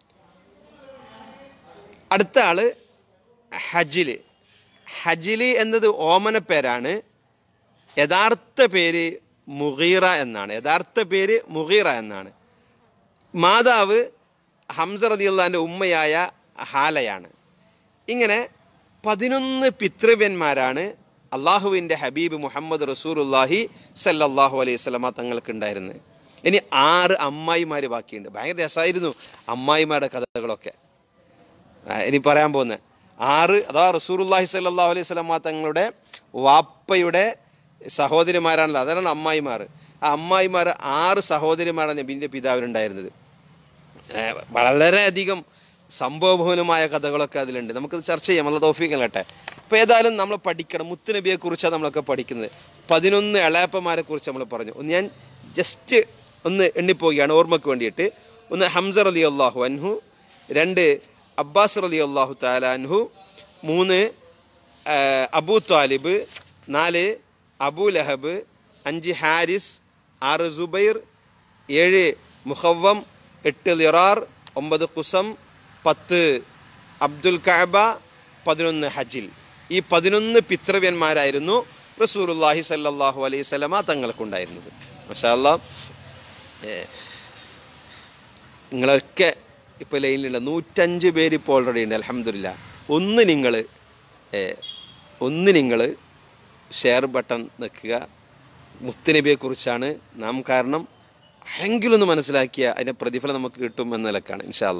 അടുത്ത ആള് ഹജില് ഹജില് എന്നത് ഓമന പേരാണ് യഥാർത്ഥ പേര് മുഗീറ എന്നാണ് യഥാർത്ഥ പേര് മുഗീറ എന്നാണ് മാതാവ് ഹംസ റദിയുള്ളാൻ്റെ ഉമ്മയായ ഹാലയാണ് ഇങ്ങനെ പതിനൊന്ന് പിതൃവ്യന്മാരാണ് അള്ളാഹുവിൻ്റെ ഹബീബ് മുഹമ്മദ് റസൂലുല്ലാഹി സല്ലല്ലാഹു അലൈഹി സ്വലമ തങ്ങൾക്ക് ഉണ്ടായിരുന്നത് ഇനി ആറ് അമ്മായിമാർ ബാക്കിയുണ്ട് ഭയങ്കര രസമായിരുന്നു അമ്മായിമാരുടെ കഥകളൊക്കെ ആ, ഇനി പറയാൻ പോകുന്നത് ആറ് അഥവാ റസൂറുല്ലാഹി സല്ലല്ലാഹു അലൈഹി സ്വലമ തങ്ങളുടെ വാപ്പയുടെ സഹോദരിമാരാണല്ലോ അതാണ് അമ്മായിമാർ ആ അമ്മായിമാർ ആറ് സഹോദരിമാരാണ് നബിൻ്റെ പിതാവിനുണ്ടായിരുന്നത് ഏഹ് വളരെയധികം സംഭവബഹുലമായ കഥകളൊക്കെ അതിലുണ്ട് നമുക്കത് ചർച്ച ചെയ്യാം നല്ല തോഫിക്കൽ കേട്ടെ അപ്പോൾ ഏതായാലും നമ്മൾ പഠിക്കണം മുത്തുനബിയെ കുറിച്ചാണ് നമ്മളൊക്കെ പഠിക്കുന്നത് പതിനൊന്ന് എളാപ്പമാരെ കുറിച്ച് നമ്മൾ പറഞ്ഞു ഒന്ന് ഞാൻ ജസ്റ്റ് ഒന്ന് എണ്ണിപ്പോവുകയാണ് ഓർമ്മയ്ക്ക് വേണ്ടിയിട്ട് ഒന്ന് ഹംസ അലി അള്ളാഹു അൻഹു രണ്ട് അബ്ബാസ് അലി അള്ളാഹു താലാൻഹു മൂന്ന് ആഹ് അബൂ താലിബ് നാല് അബൂ ലഹബ് അഞ്ച് ഹാരിസ് ആറ് സുബൈർ ഏഴ് മുഹവം എട്ട് ലിറാർ ഒമ്പത് കുസം പത്ത് അബ്ദുൽ കഅബ പതിനൊന്ന് ഹജിൽ ഈ പതിനൊന്ന് പിതൃവ്യന്മാരായിരുന്നു റസൂലുള്ളാഹി സല്ലല്ലാഹു അലൈഹി സ്വലമ തങ്ങൾക്കുണ്ടായിരുന്നത് മഷാ അല്ലാ നിങ്ങളൊക്കെ ഇപ്പോൾ ലൈനിലുണ്ട് നൂറ്റഞ്ച് പേര് ഇപ്പോൾ ഓൾറെഡി ഉണ്ട് അലഹമില്ല ഒന്ന് നിങ്ങൾ ഒന്ന് നിങ്ങൾ ഷെയർ ബട്ടൺ നിൽക്കുക മുത്തുനബിയെക്കുറിച്ചാണ് നാം കാരണം ആരെങ്കിലും ഒന്ന് മനസ്സിലാക്കിയ അതിൻ്റെ പ്രതിഫലം നമുക്ക് കിട്ടും എന്ന നിലക്കാണ് ഇൻഷാല്ല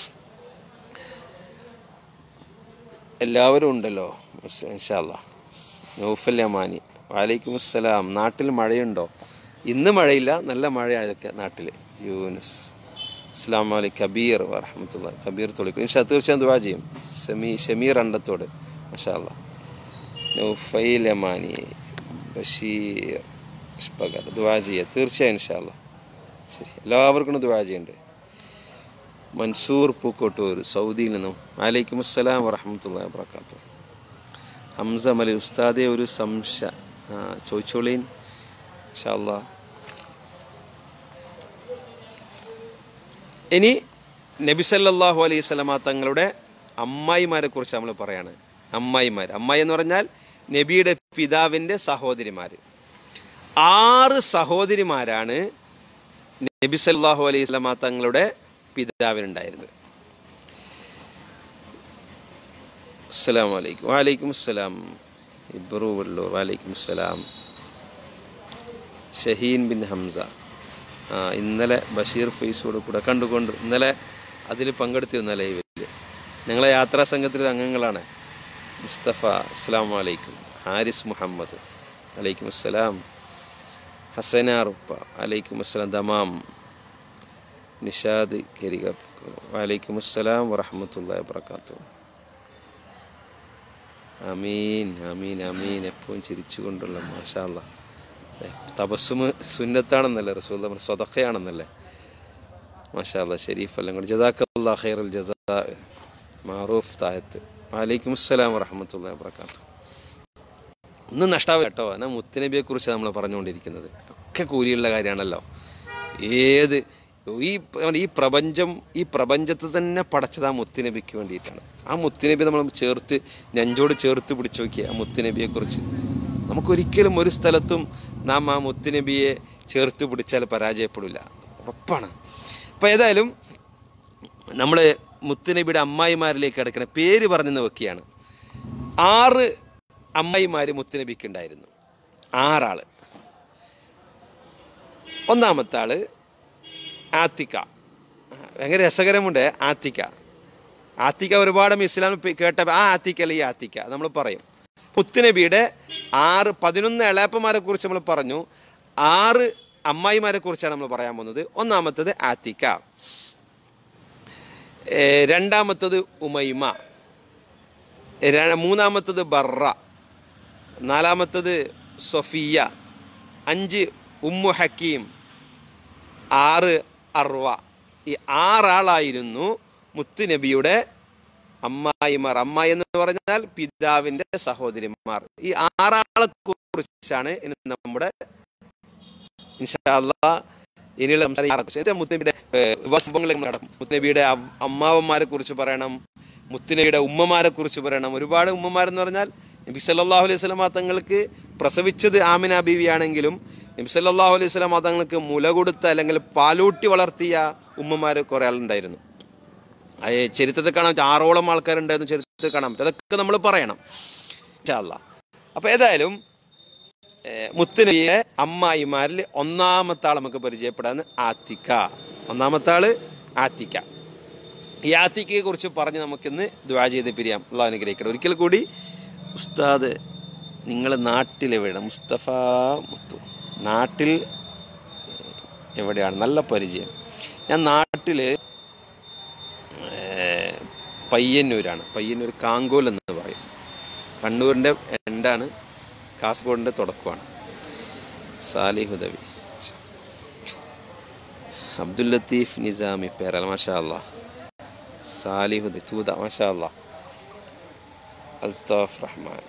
എല്ലാവരും ഉണ്ടല്ലോ ഇൻഷാല്ല നൗഫൽ യമാനി വാലൈക്കും അസ്സലാം നാട്ടിൽ മഴയുണ്ടോ ഇന്ന് മഴയില്ല നല്ല മഴയായതൊക്കെ നാട്ടിൽ യൂനുസ് അസ്സാം വലൈക്കും കബീർ വറഹമത്തുള്ള കബീർ തൊളിക്കും ഇൻഷാ തീർച്ചയായും ദുവാ ചെയ്യും ഷമീ ഷമീർ അണ്ടത്തോട് മഷാ അല്ലാ നൗഫൈൽ യമാനി ബഷീർ ഇഷ്പകർ ദുവാ ചെയ്യുക തീർച്ചയായും ഇൻഷാല്ല ശരി എല്ലാവർക്കും ദുവാ ചെയ്യണ്ടേ മൻസൂർ പൂക്കോട്ടൂർ സൗദിയിൽ നിന്നും വലൈക്കും അസ്സലാം വറഹമത്തുള്ള വാബർക്കാത്തു ഹംസ മലി ഉസ്താദെ ഒരു സംശ ആ, ചോദിച്ചോളീൻ ഇൻഷാല്ലാ ഇനി നബി സല്ലല്ലാഹു അലൈഹി സ്വലമ തങ്ങളുടെ അമ്മായിമാരെ കുറിച്ച് നമ്മൾ പറയാണ് അമ്മായിമാർ അമ്മായി എന്ന് പറഞ്ഞാൽ നബിയുടെ പിതാവിൻ്റെ സഹോദരിമാർ ആറ് സഹോദരിമാരാണ് നബി സല്ലല്ലാഹു അലൈഹി സ്വലമ തങ്ങളുടെ പിതാവിനുണ്ടായിരുന്നത് അസ്സലാമു അലൈക്കും വാലൈക്കും അസ്സലാം ഇബ്രു വല്ലൂർ വാലൈക്കും അസ്സലാം ഷഹീൻ ബിൻ ഹംസ ആ ഇന്നലെ ബഷീർ ഫെയ്സോട് കൂടെ കണ്ടുകൊണ്ട് ഇന്നലെ അതിൽ പങ്കെടുത്തിരുന്ന ലൈവിൽ ഞങ്ങളെ യാത്രാ സംഘത്തിലെ അംഗങ്ങളാണ് മുസ്തഫ അസ്സാം വലൈക്കും ഹാരിസ് മുഹമ്മദ് അലൈക്കും അസ്സലാം ഹസന റുപ്പ അലൈക്കും അസ്സലാം ദമാം നിഷാദ് കരിക വലൈക്കും അസ്സലാം വറഹമത്തല്ലാ വാത്തു അമീൻ അമീൻ അമീൻ എപ്പോഴും ചിരിച്ചുകൊണ്ടുള്ള മാഷാല്ല തപസ്സുമ് സുന്നത്താണെന്നല്ലേ റസൂൽ സ്വതക്കയാണെന്നല്ലേ മാഷാല്ല ഷരീഫ് എല്ലാം കൂടി ജസാഖല്ലാ ഖൈറുൽ ജസാ മാറൂഫ് തായത്ത് വലൈക്കും അസ്സലാം വറഹമത്തല്ലാ വാത്തു ഒന്നും നഷ്ടാവ് കേട്ടോ എന്നാൽ മുത്തുനബിയെ കുറിച്ച് നമ്മൾ പറഞ്ഞുകൊണ്ടിരിക്കുന്നത് ഒക്കെ കൂലിയുള്ള കാര്യമാണല്ലോ ഏത് ഈ ഈ പ്രപഞ്ചം ഈ പ്രപഞ്ചത്തെ തന്നെ പടച്ചത് ആ മുത്തുനബിക്ക് വേണ്ടിയിട്ടാണ് ആ മുത്തുനബി നമ്മൾ ചേർത്ത് നെഞ്ചോട് ചേർത്ത് പിടിച്ചു നോക്കിയ ആ മുത്തുനബിയെ കുറിച്ച് നമുക്കൊരിക്കലും ഒരു സ്ഥലത്തും നാം ആ മുത്തുനബിയെ ചേർത്ത് പിടിച്ചാൽ പരാജയപ്പെടില്ല ഉറപ്പാണ് അപ്പം ഏതായാലും നമ്മൾ മുത്തുനബിയുടെ അമ്മായിമാരിലേക്ക് കിടക്കുന്ന പേര് പറഞ്ഞു വെക്കുകയാണ് ആറ് അമ്മായിമാർ മുത്തുനബിക്ക് ഉണ്ടായിരുന്നു ആറാള് ഒന്നാമത്തെ ആള് ആത്തിക്ക ഭയങ്കര രസകരമുണ്ട് ആത്തിക്ക ആത്തിക്ക ഒരുപാട് ഇസ്ലാം കേട്ട ആ ആത്തിക്ക അല്ല ഈ ആത്തിക്ക നമ്മൾ പറയും മുത്തുനബിയുടെ ആറ് പതിനൊന്ന് എളാപ്പന്മാരെ കുറിച്ച് നമ്മൾ പറഞ്ഞു ആറ് അമ്മായിമാരെ കുറിച്ചാണ് നമ്മൾ പറയാൻ പോകുന്നത് ഒന്നാമത്തത് ആത്തിക്ക രണ്ടാമത്തത് ഉമൈമ മൂന്നാമത്തത് ബറ നാലാമത്തത് സൊഫിയ അഞ്ച് ഉമ്മു ഹക്കീം ആറ് അർവ ഈ ആറാളായിരുന്നു മുത്തുനബിയുടെ അമ്മായിമാർ അമ്മായി എന്ന് പറഞ്ഞാൽ പിതാവിന്റെ സഹോദരിമാർ ഈ ആറാളെ കുറിച്ചാണ് ഇനി നമ്മുടെ ഇനിയുള്ള മുത്തുനബിയുടെ സംഭവങ്ങൾ നടക്കും മുത്തുനബിയുടെ അമ്മാവന്മാരെ കുറിച്ച് പറയണം മുത്തുനബിയുടെ ഉമ്മമാരെ കുറിച്ച് പറയണം ഒരുപാട് ഉമ്മമാരെന്ന് പറഞ്ഞാൽ നബി സല്ലാഹു അലൈഹി സ്വലാം തങ്ങൾക്ക് പ്രസവിച്ചത് ആമിന ബീവിയാണെങ്കിലും നബി സല്ലാഹു അലൈഹി സ്വലാം തങ്ങൾക്ക് മുല കൊടുത്ത അല്ലെങ്കിൽ പാലൂട്ടി വളർത്തിയ ഉമ്മമാർ കുറേ ആളുണ്ടായിരുന്നു ചരിത്രത്തിൽ കാണാൻ പറ്റും ആറോളം ആൾക്കാരുണ്ടായിരുന്നു ചരിത്രത്തിൽ കാണാൻ പറ്റും അതൊക്കെ നമ്മൾ പറയണം അല്ല അപ്പോൾ ഏതായാലും മുത്തനബിയെ അമ്മായിമാരിൽ ഒന്നാമത്തെ ആൾ നമുക്ക് പരിചയപ്പെടാന്ന് ആത്തിക്ക ഒന്നാമത്തെ ആള് ആത്തിക്ക ഈ ആത്തിക്കയെ കുറിച്ച് പറഞ്ഞ് നമുക്കിന്ന് ദ്വാ ചെയ്ത് പിരിയാം അള്ളാഹ് അനുഗ്രഹിക്കണം ഒരിക്കൽ കൂടി ഉസ്താദ് നിങ്ങൾ നാട്ടിലെവിടെ മുസ്തഫ മുത്തു നാട്ടിൽ എവിടെയാണ് നല്ല പരിചയം ഞാൻ നാട്ടിൽ പയ്യന്നൂരാണ് പയ്യന്നൂർ കാങ്കോൽ എന്ന് പറയും കണ്ണൂരിൻ്റെ എൻഡാണ് കാസർഗോഡിൻ്റെ തുടക്കമാണ് സാലിഹുദവി അബ്ദുൽ ലത്തീഫ് നിസാമി പേരൽ മാഷാ അല്ലാ സാലിഹുദ് തൂത മാഷാ അല്ലാ അൽത്താഫ് റഹ്മാൻ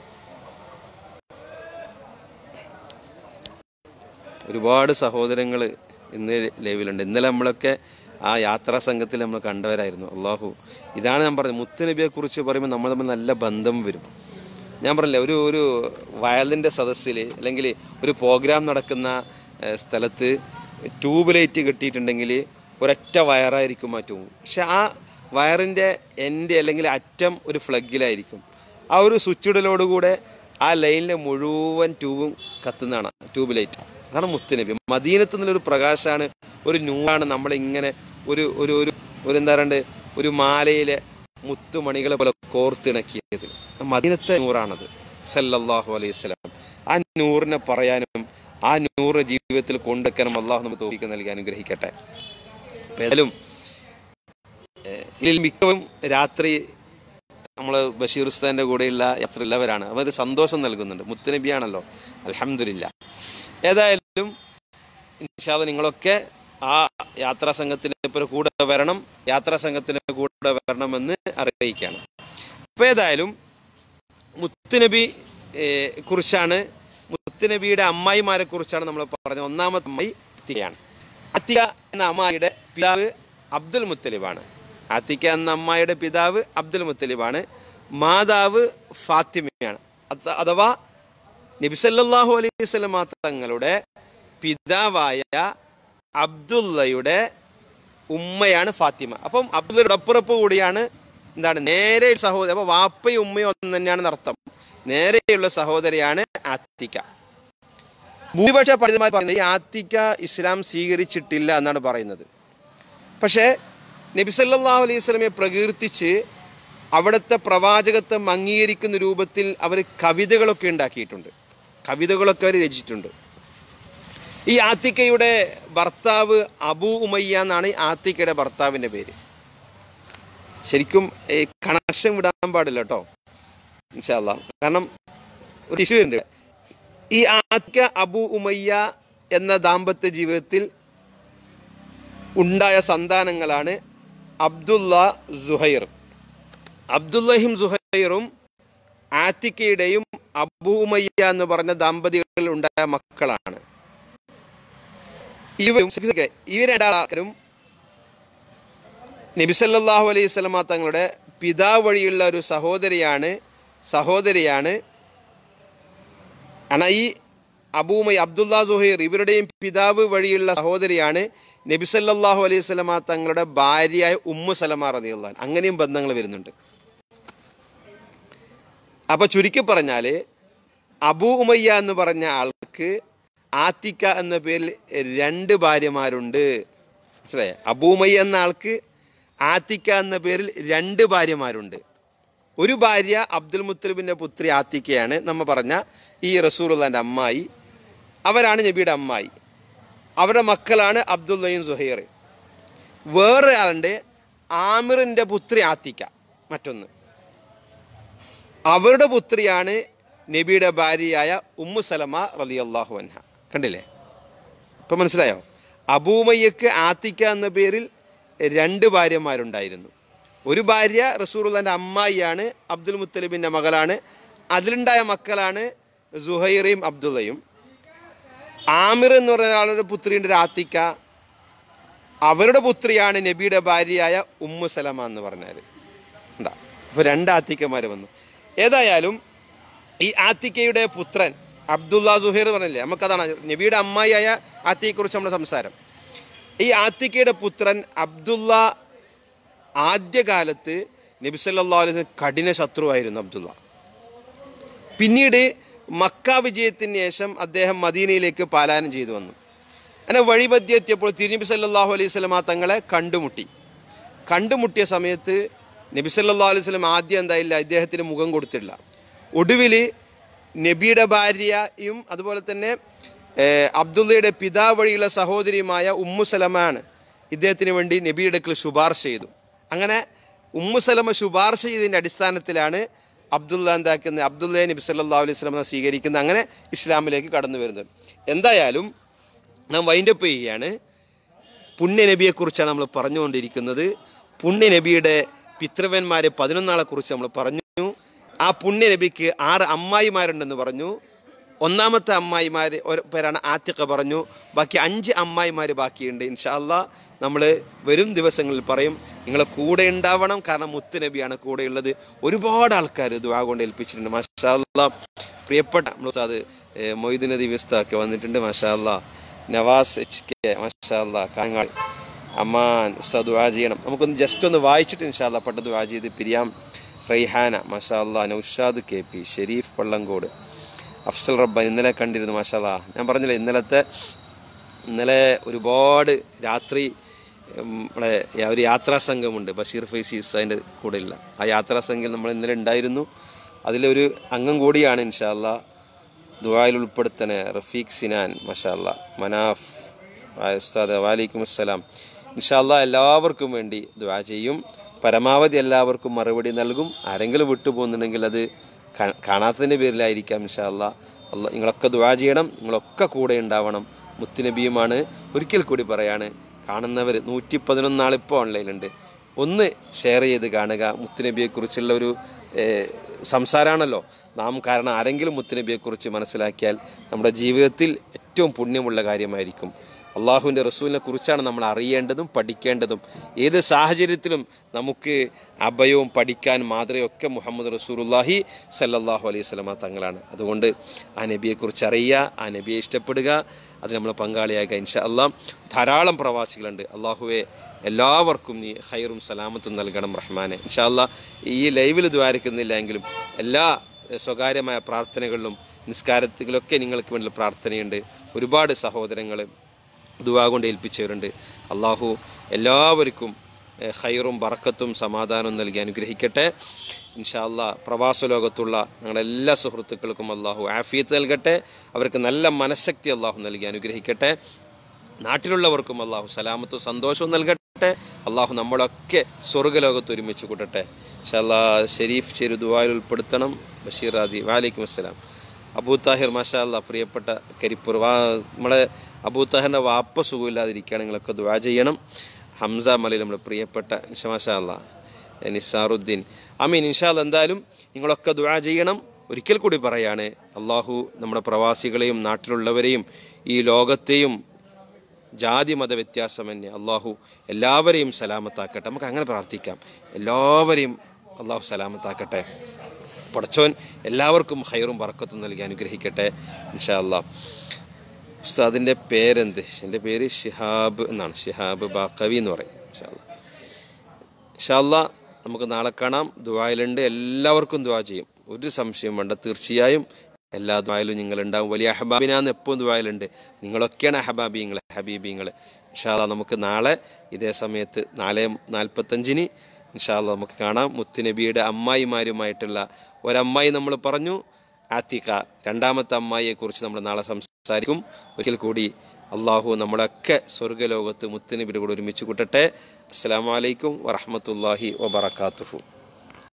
ഒരുപാട് സഹോദരങ്ങൾ ഇന്ന് ലൈവിലുണ്ട് ഇന്നലെ നമ്മളൊക്കെ ആ യാത്രാ സംഘത്തിൽ നമ്മൾ കണ്ടവരായിരുന്നു അള്ളാഹു ഇതാണ് ഞാൻ പറഞ്ഞത് മുത്തുനബിയെ കുറിച്ച് പറയുമ്പോൾ നമ്മൾ തമ്മിൽ നല്ല ബന്ധം വരും ഞാൻ പറഞ്ഞില്ലേ ഒരു ഒരു വയലിൻ്റെ സദസ്സിൽ അല്ലെങ്കിൽ ഒരു പ്രോഗ്രാം നടക്കുന്ന സ്ഥലത്ത് ട്യൂബ് ലൈറ്റ് കിട്ടിയിട്ടുണ്ടെങ്കിൽ ഒരൊറ്റ വയറായിരിക്കും ആ ട്യൂബ് പക്ഷെ ആ വയറിൻ്റെ എൻഡ് അല്ലെങ്കിൽ അറ്റം ഒരു ഫ്ലഗിലായിരിക്കും ആ ഒരു സ്വിച്ചിടലോടുകൂടെ ആ ലൈനിലെ മുഴുവൻ ട്യൂബും കത്തുന്നതാണ് ട്യൂബ് ലൈറ്റ് അതാണ് മുത്തുനബി മദീനത്ത് നിന്നൊരു പ്രകാശമാണ് ഒരു നൂറാണ് നമ്മളിങ്ങനെ ഒരു ഒരു ഒരു ഒരു എന്താ പറയുക ഒരു മാലയിലെ മുത്തുമണികളെ പോലെ കോർത്തിണക്കിയത് മദീനത്തെ നൂറാണത് സല്ലല്ലാഹു അലൈഹി സ്വലാം ആ നൂറിനെ പറയാനും ആ നൂറ് ജീവിതത്തിൽ കൊണ്ടുവെക്കാനും അള്ളാഹു നമുക്ക് തോന്നിക്ക് നൽകി അനുഗ്രഹിക്കട്ടെ ഏതായാലും ഇതിൽ മിക്കവും രാത്രി നമ്മൾ ബഷീർ ഉസ്താൻ്റെ കൂടെയുള്ള യാത്രയുള്ളവരാണ് അവർ സന്തോഷം നൽകുന്നുണ്ട് മുത്തുനബിയാണല്ലോ അലഹമില്ല ഏതായാലും ഇൻഷാല് നിങ്ങളൊക്കെ ആ യാത്രാ സംഘത്തിന് ഇപ്പോൾ കൂടെ വരണം യാത്രാ സംഘത്തിന് കൂടെ വരണമെന്ന് അറിയിക്കുകയാണ് അപ്പോൾ ഏതായാലും മുത്തുനബി കുറിച്ചാണ് മുത്തുനബിയുടെ അമ്മായിമാരെ കുറിച്ചാണ് നമ്മൾ പറഞ്ഞത് ഒന്നാമത്തെ അമ്മായി അത്തികയാണ് അത്തിക എന്ന അമ്മായിയുടെ പിതാവ് അബ്ദുൽ മുത്തലിബാണ് അത്തിക്ക എന്ന അമ്മായിയുടെ പിതാവ് അബ്ദുൽ മുത്തലിബാണ് മാതാവ് ഫാത്തിമയാണ് അഥവാ നബിസല്ലാഹു അലൈഹി സ്വലമാ തങ്ങളുടെ പിതാവായ അബ്ദുള്ളയുടെ ഉമ്മയാണ് ഫാത്തിമ അപ്പം അബ്ദുള്ളയുടെ ഒപ്പുറപ്പ് കൂടിയാണ് എന്താണ് നേരെ സഹോദരി അപ്പൊ വാപ്പയും ഉമ്മയും ഒന്ന് തന്നെയാണ് അർത്ഥം നേരെയുള്ള സഹോദരിയാണ് അത്തിക്ക ഭൂരിപക്ഷ പണ്ഡിതന്മാർ പറയുന്നത് ഈ ആത്തിക്ക ഇസ്ലാം സ്വീകരിച്ചിട്ടില്ല എന്നാണ് പറയുന്നത് പക്ഷേ നബി സല്ലല്ലാഹു അലൈഹി സ്വലമെ പ്രകീർത്തിച്ച് അവിടുത്തെ പ്രവാചകത്വം അംഗീകരിക്കുന്ന രൂപത്തിൽ അവർ കവിതകളൊക്കെ ഉണ്ടാക്കിയിട്ടുണ്ട് കവിതകളൊക്കെ അവർ രചിച്ചിട്ടുണ്ട് ഈ ആത്തിക്കയുടെ ഭർത്താവ് അബൂ ഉമയ്യ എന്നാണ് ഈ ആത്തിക്കയുടെ ഭർത്താവിൻ്റെ പേര് ശരിക്കും കണക്ഷൻ വിടാൻ പാടില്ല കേട്ടോ ഇൻഷാല്ല കാരണം ഒരു ഇഷ്യൂ ഉണ്ട് ഈ ആത്തിക്ക അബൂ ഉമയ്യ എന്ന ദാമ്പത്യ ജീവിതത്തിൽ ഉണ്ടായ സന്താനങ്ങളാണ് അബ്ദുള്ള സുഹൈർ അബ്ദുല്ലഹിം സുഹൈറും ആത്തിക്കയുടെയും അബൂ ഉമയ്യ എന്ന് പറഞ്ഞ ദാമ്പതികളിൽ ഉണ്ടായ മക്കളാണ് ഇവരും ഇവർ രണ്ടാൾക്കാരും നബിസല്ലാഹു അലൈഹി സ്വലമ തങ്ങളുടെ പിതാവ് വഴിയുള്ള ഒരു സഹോദരിയാണ് സഹോദരിയാണ് അണ ഈ അബൂമൈ അബ്ദുല്ല സുഹൈർ ഇവരുടെയും പിതാവ് വഴിയുള്ള സഹോദരിയാണ് നബി സല്ലല്ലാഹു അലൈഹി സ്വലമ തങ്ങളുടെ ഭാര്യയായ ഉമ്മു സലമ റളിയല്ലാഹു അൻഹ. അങ്ങനെയും ബന്ധങ്ങൾ വരുന്നുണ്ട് അപ്പൊ ചുരുക്കി പറഞ്ഞാല് അബൂ ഉമയ്യ എന്ന് പറഞ്ഞ ആൾക്ക് ആത്തിക്ക എന്ന പേരിൽ രണ്ട് ഭാര്യമാരുണ്ട് മനസ്സിലായേ അബൂമയ്യ എന്ന ആൾക്ക് ആത്തിക്ക എന്ന പേരിൽ രണ്ട് ഭാര്യമാരുണ്ട് ഒരു ഭാര്യ അബ്ദുൽ മുത്തലിബിന്റെ പുത്രി ആത്തിക്കയാണ് നമ്മ പറഞ്ഞ ഈ റസൂറുള്ളാന്റെ അമ്മായി അവരാണ് നബിയുടെ അമ്മായി അവരുടെ മക്കളാണ് അബ്ദുള്ളയും സുഹൈർ വേറെ ആളുണ്ട് ആമിറിന്റെ പുത്രി ആത്തിക്ക മറ്റൊന്ന് അവരുടെ പുത്രിയാണ് നബിയുടെ ഭാര്യയായ ഉമ്മു സലമ റളിയല്ലാഹു അൻഹ കണ്ടില്ലേ ഇപ്പൊ മനസ്സിലായോ അബൂമയ്യക്ക് ആത്തിക്ക എന്ന പേരിൽ രണ്ട് ഭാര്യമാരുണ്ടായിരുന്നു ഒരു ഭാര്യ റസൂറുള്ളാന്റെ അമ്മായിയാണ് അബ്ദുൽ മുത്തലിബിന്റെ മകളാണ് അതിലുണ്ടായ മക്കളാണ് സുഹൈറയും അബ്ദുള്ളയും ആമിർ എന്ന് പറയുന്ന ആളുടെ പുത്രിയുണ്ട് ഒരു ആത്തിക്ക അവരുടെ പുത്രിയാണ് നബിയുടെ ഭാര്യയായ ഉമ്മു സലമ എന്ന് പറഞ്ഞാൽ ഉണ്ടാ അപ്പോൾ രണ്ട് ആത്തിക്കന്മാർ വന്നു ഏതായാലും ഈ ആത്തിക്കയുടെ പുത്രൻ അബ്ദുള്ള സുഹൈർ പറഞ്ഞില്ലേ നമുക്കതാണ് നബിയുടെ അമ്മായിയായ ആത്തിയെക്കുറിച്ച് നമ്മുടെ സംസാരം ഈ ആത്തിക്കയുടെ പുത്രൻ അബ്ദുള്ള ആദ്യകാലത്ത് നബി സല്ലല്ലാഹു അലൈഹി വസല്ലം കഠിന ശത്രുവായിരുന്നു അബ്ദുള്ള പിന്നീട് മക്ക വിജയത്തിന് ശേഷം അദ്ദേഹം മദീനയിലേക്ക് പാലായനം ചെയ്തു വന്നു അങ്ങനെ വഴിമധ്യ എത്തിയപ്പോൾ തിരുനബി സല്ലല്ലാഹു അലൈഹി സ്വലമ തങ്ങളെ കണ്ടുമുട്ടി കണ്ടുമുട്ടിയ സമയത്ത് നബി സല്ലല്ലാഹു അലൈഹി സ്വലം ആദ്യം എന്തായില്ല ഇദ്ദേഹത്തിന് മുഖം കൊടുത്തില്ല ഒടുവിൽ നബിയുടെ ഭാര്യയും അതുപോലെ തന്നെ ഏഹ്, അബ്ദുള്ളയുടെ പിതാവ് വഴിയുള്ള സഹോദരിയുമായ ഉമ്മു സലമാണ് ഇദ്ദേഹത്തിന് വേണ്ടി നബിയുടെ അടുക്കൽ ശുപാർശ ചെയ്തു അങ്ങനെ ഉമ്മു സലമ ശുപാർശ ചെയ്തതിൻ്റെ അടിസ്ഥാനത്തിലാണ് അബ്ദുള്ള എന്താക്കുന്നത് അബ്ദുള്ള നബി സല്ലല്ലാഹു അലൈഹി സ്വലമെ സ്വീകരിക്കുന്ന അങ്ങനെ ഇസ്ലാമിലേക്ക് കടന്നു വരുന്നത് എന്തായാലും നാം വൈൻഡപ്പ് ചെയ്യുകയാണ് പുണ്യനബിയെക്കുറിച്ചാണ് നമ്മൾ പറഞ്ഞുകൊണ്ടിരിക്കുന്നത് പുണ്യനബിയുടെ പിതൃവന്മാരെ പതിനൊന്നാളെ കുറിച്ച് നമ്മൾ പറഞ്ഞു ആ പുണ്യനബിക്ക് ആറ് അമ്മായിമാരുണ്ടെന്ന് പറഞ്ഞു ഒന്നാമത്തെ അമ്മായിമാർ ഒരു പേരാണ് ആത്തിക്ക പറഞ്ഞു ബാക്കി അഞ്ച് അമ്മായിമാർ ബാക്കിയുണ്ട് ഇൻഷാല്ല നമ്മൾ വരും ദിവസങ്ങളിൽ പറയും നിങ്ങളെ കൂടെ ഉണ്ടാവണം കാരണം മുത്തുനബിയാണ് കൂടെയുള്ളത് ഒരുപാട് ആൾക്കാർ ദുആ കൊണ്ട് ഏൽപ്പിച്ചിട്ടുണ്ട് മാഷാല്ല പ്രിയപ്പെട്ട അത് മൊയ്തു നദി വിസ്ത വന്നിട്ടുണ്ട് മാഷാല്ല നവാസ് എച്ച് കെ മാഷാല്ല കാങ്ങാൾ അമ്മാൻ ഉസ്താദ് ദുആ ചെയ്യണം നമുക്കൊന്ന് ജസ്റ്റ് ഒന്ന് വായിച്ചിട്ട് ഇൻഷാല്ല പെട്ട ദുആ ചെയ്ത് പിരിയാം റൈഹാന മാഷാല്ല നൗഷാദ് കെ പി ഷെരീഫ് പള്ളങ്കോട് അഫ്സൽ റബ്ബൻ ഇന്നലെ കണ്ടിരുന്നു മാഷാല്ല ഞാൻ പറഞ്ഞില്ലേ ഇന്നലത്തെ ഇന്നലെ ഒരുപാട് രാത്രി ഉം, നമ്മുടെ യാ- ഒരു യാത്രാ സംഘമുണ്ട് ബഷീർ ഫൈസി ഉസ്താദിൻ്റെ കൂടെ ഇല്ല ആ യാത്രാ സംഘം നമ്മൾ ഇന്നലെ ഉണ്ടായിരുന്നു അതിലൊരു അംഗം കൂടിയാണ് ഇൻഷാല്ല ദുബായിൽ ഉൾപ്പെടുത്തണേ റഫീഖ് സിനാൻ മഷാല്ല മനാഫ് ആ ഉസ്താദ് വാലിക്കും അസ്സലാം ഇൻഷാല്ല എല്ലാവർക്കും വേണ്ടി ദുആ ചെയ്യും പരമാവധി എല്ലാവർക്കും മറുപടി നൽകും ആരെങ്കിലും വിട്ടുപോകുന്നുണ്ടെങ്കിൽ അത് കാ- കാണാത്തതിൻ്റെ പേരിലായിരിക്കാം ഇൻഷാല്ല അല്ല നിങ്ങളൊക്കെ ദുആ ചെയ്യണം നിങ്ങളൊക്കെ കൂടെ ഉണ്ടാവണം മുത്തുനബിയുമാണ് ഒരിക്കൽ കൂടി പറയാണ് കാണുന്നവർ നൂറ്റി പതിനൊന്ന് ആളിപ്പോൾ ഓൺലൈനുണ്ട് ഒന്ന് ഷെയർ ചെയ്ത് കാണുക മുത്തുനബിയെക്കുറിച്ചുള്ള ഒരു ഏഹ്, സംസാരമാണല്ലോ നാം കാരണം ആരെങ്കിലും മുത്തുനബിയെക്കുറിച്ച് മനസ്സിലാക്കിയാൽ നമ്മുടെ ജീവിതത്തിൽ ഏറ്റവും പുണ്യമുള്ള കാര്യമായിരിക്കും അള്ളാഹുവിൻ്റെ റസൂലിനെ കുറിച്ചാണ് നമ്മൾ അറിയേണ്ടതും പഠിക്കേണ്ടതും ഏത് സാഹചര്യത്തിലും നമുക്ക് അഭയവും പഠിക്കാൻ മാതൃകയൊക്കെ മുഹമ്മദ് റസൂലുല്ലാഹി സല്ലല്ലാഹു അലൈഹി സ്വലമ തങ്ങളാണ് അതുകൊണ്ട് ആ നബിയെക്കുറിച്ച് അറിയുക ആ നബിയെ ഇഷ്ടപ്പെടുക അത് നമ്മൾ പങ്കാളിയാകുക ഇൻഷാ അല്ലാം ധാരാളം പ്രവാസികളുണ്ട് അള്ളാഹുവെ എല്ലാവർക്കും നീ ഹൈറും സലാമത്തും നൽകണം റഹ്മാനെ ഇൻഷാ അല്ലാ ഈ ലൈവിൽ ദ്വാരിക്കുന്നില്ല എങ്കിലും എല്ലാ എഹ്, സ്വകാര്യമായ പ്രാർത്ഥനകളിലും നിസ്കാരത്തിലൊക്കെ നിങ്ങൾക്ക് വേണ്ടി പ്രാർത്ഥനയുണ്ട് ഒരുപാട് സഹോദരങ്ങൾ ദുവാ കൊണ്ട് ഏൽപ്പിച്ചവരുണ്ട് അള്ളാഹു എല്ലാവർക്കും ഏഹ്, ഖൈറും ബറക്കത്തും സമാധാനവും നൽകി അനുഗ്രഹിക്കട്ടെ ഇൻഷാല്ല പ്രവാസ ലോകത്തുള്ള ഞങ്ങളുടെ എല്ലാ സുഹൃത്തുക്കൾക്കും അള്ളാഹു ആഫിയത്ത് നൽകട്ടെ അവർക്ക് നല്ല മനഃശക്തി അള്ളാഹു നൽകി അനുഗ്രഹിക്കട്ടെ നാട്ടിലുള്ളവർക്കും അള്ളാഹു സലാമത്തും സന്തോഷവും നൽകട്ടെ അള്ളാഹു നമ്മളൊക്കെ സ്വർഗ്ഗലോകത്ത് ഒരുമിച്ച് കൂട്ടട്ടെ ഇൻഷാല്ലാ ഷെരീഫ് ചെറു ദുബായിൽ ഉൾപ്പെടുത്തണം ബഷീർ റാദി വാലൈക്കും അസ്സലാം അബൂ താഹിർ മാഷാ അല്ലാ പ്രിയപ്പെട്ട കരിപ്പൂർ വാ നമ്മളെ അബൂ താഹിറിൻ്റെ വാപ്പ സുഖമില്ലാതിരിക്കുകയാണ് നിങ്ങളൊക്കെ ദുവാ ചെയ്യണം ഹംസ മലയിൽ നമ്മൾ പ്രിയപ്പെട്ട ഇൻഷാ മാഷാ അല്ലാ നിസാറുദ്ദീൻ അമീൻ ഇൻഷാൽ എന്തായാലും നിങ്ങളൊക്കെ ദുആ ചെയ്യണം ഒരിക്കൽ കൂടി പറയാണ് അള്ളാഹു നമ്മുടെ പ്രവാസികളെയും നാട്ടിലുള്ളവരെയും ഈ ലോകത്തെയും ജാതി മത വ്യത്യാസമന്യേ അള്ളാഹു എല്ലാവരെയും സലാമത്താക്കട്ടെ നമുക്ക് അങ്ങനെ പ്രാർത്ഥിക്കാം എല്ലാവരെയും അള്ളാഹു സലാമത്താക്കട്ടെ പടച്ചോൻ എല്ലാവർക്കും ഹൈറും ബർക്കത്തും നൽകി അനുഗ്രഹിക്കട്ടെ ഇൻഷാ അള്ളാഹ് ഉസ്താദിൻ്റെ പേരെന്ത് എൻ്റെ പേര് ഷിഹാബ് എന്നാണ് ഷിഹാബ് ബാക്കവി എന്ന് പറയും ഇൻഷാ അള്ളാഹ് ഇൻഷാല്ല നമുക്ക് നാളെ കാണാം ദുബായിലുണ്ട് എല്ലാവർക്കും ദുവാ ചെയ്യും ഒരു സംശയം വേണ്ട തീർച്ചയായും എല്ലാ ദുബായിലും നിങ്ങളുണ്ടാവും വലിയ ഹബാബിനാന്ന് എപ്പോഴും ദുബായിലുണ്ട് നിങ്ങളൊക്കെയാണ് ഹബാബിങ്ങൾ ഹബീബിങ്ങൾ ഇൻഷാല്ല നമുക്ക് നാളെ ഇതേ സമയത്ത് നാല് നാൽപ്പത്തഞ്ചിന് ഇൻഷാല്ല നമുക്ക് കാണാം മുത്തുനബിയുടെ അമ്മായിമാരുമായിട്ടുള്ള ഒരമ്മായി നമ്മൾ പറഞ്ഞു ആത്തിക്ക രണ്ടാമത്തെ അമ്മായിയെക്കുറിച്ച് നമ്മൾ നാളെ സംസാരിക്കും ഒരിക്കൽ കൂടി അള്ളാഹു നമ്മളൊക്കെ സ്വർഗ്ഗലോകത്ത് മുത്തുനബിയുടെ കൂടെ ഒരുമിച്ച് കൂട്ടട്ടെ അസ്സാം വലൈക്കും വറഹമത്തല്ലാഹി വബർക്കാത്തുഹു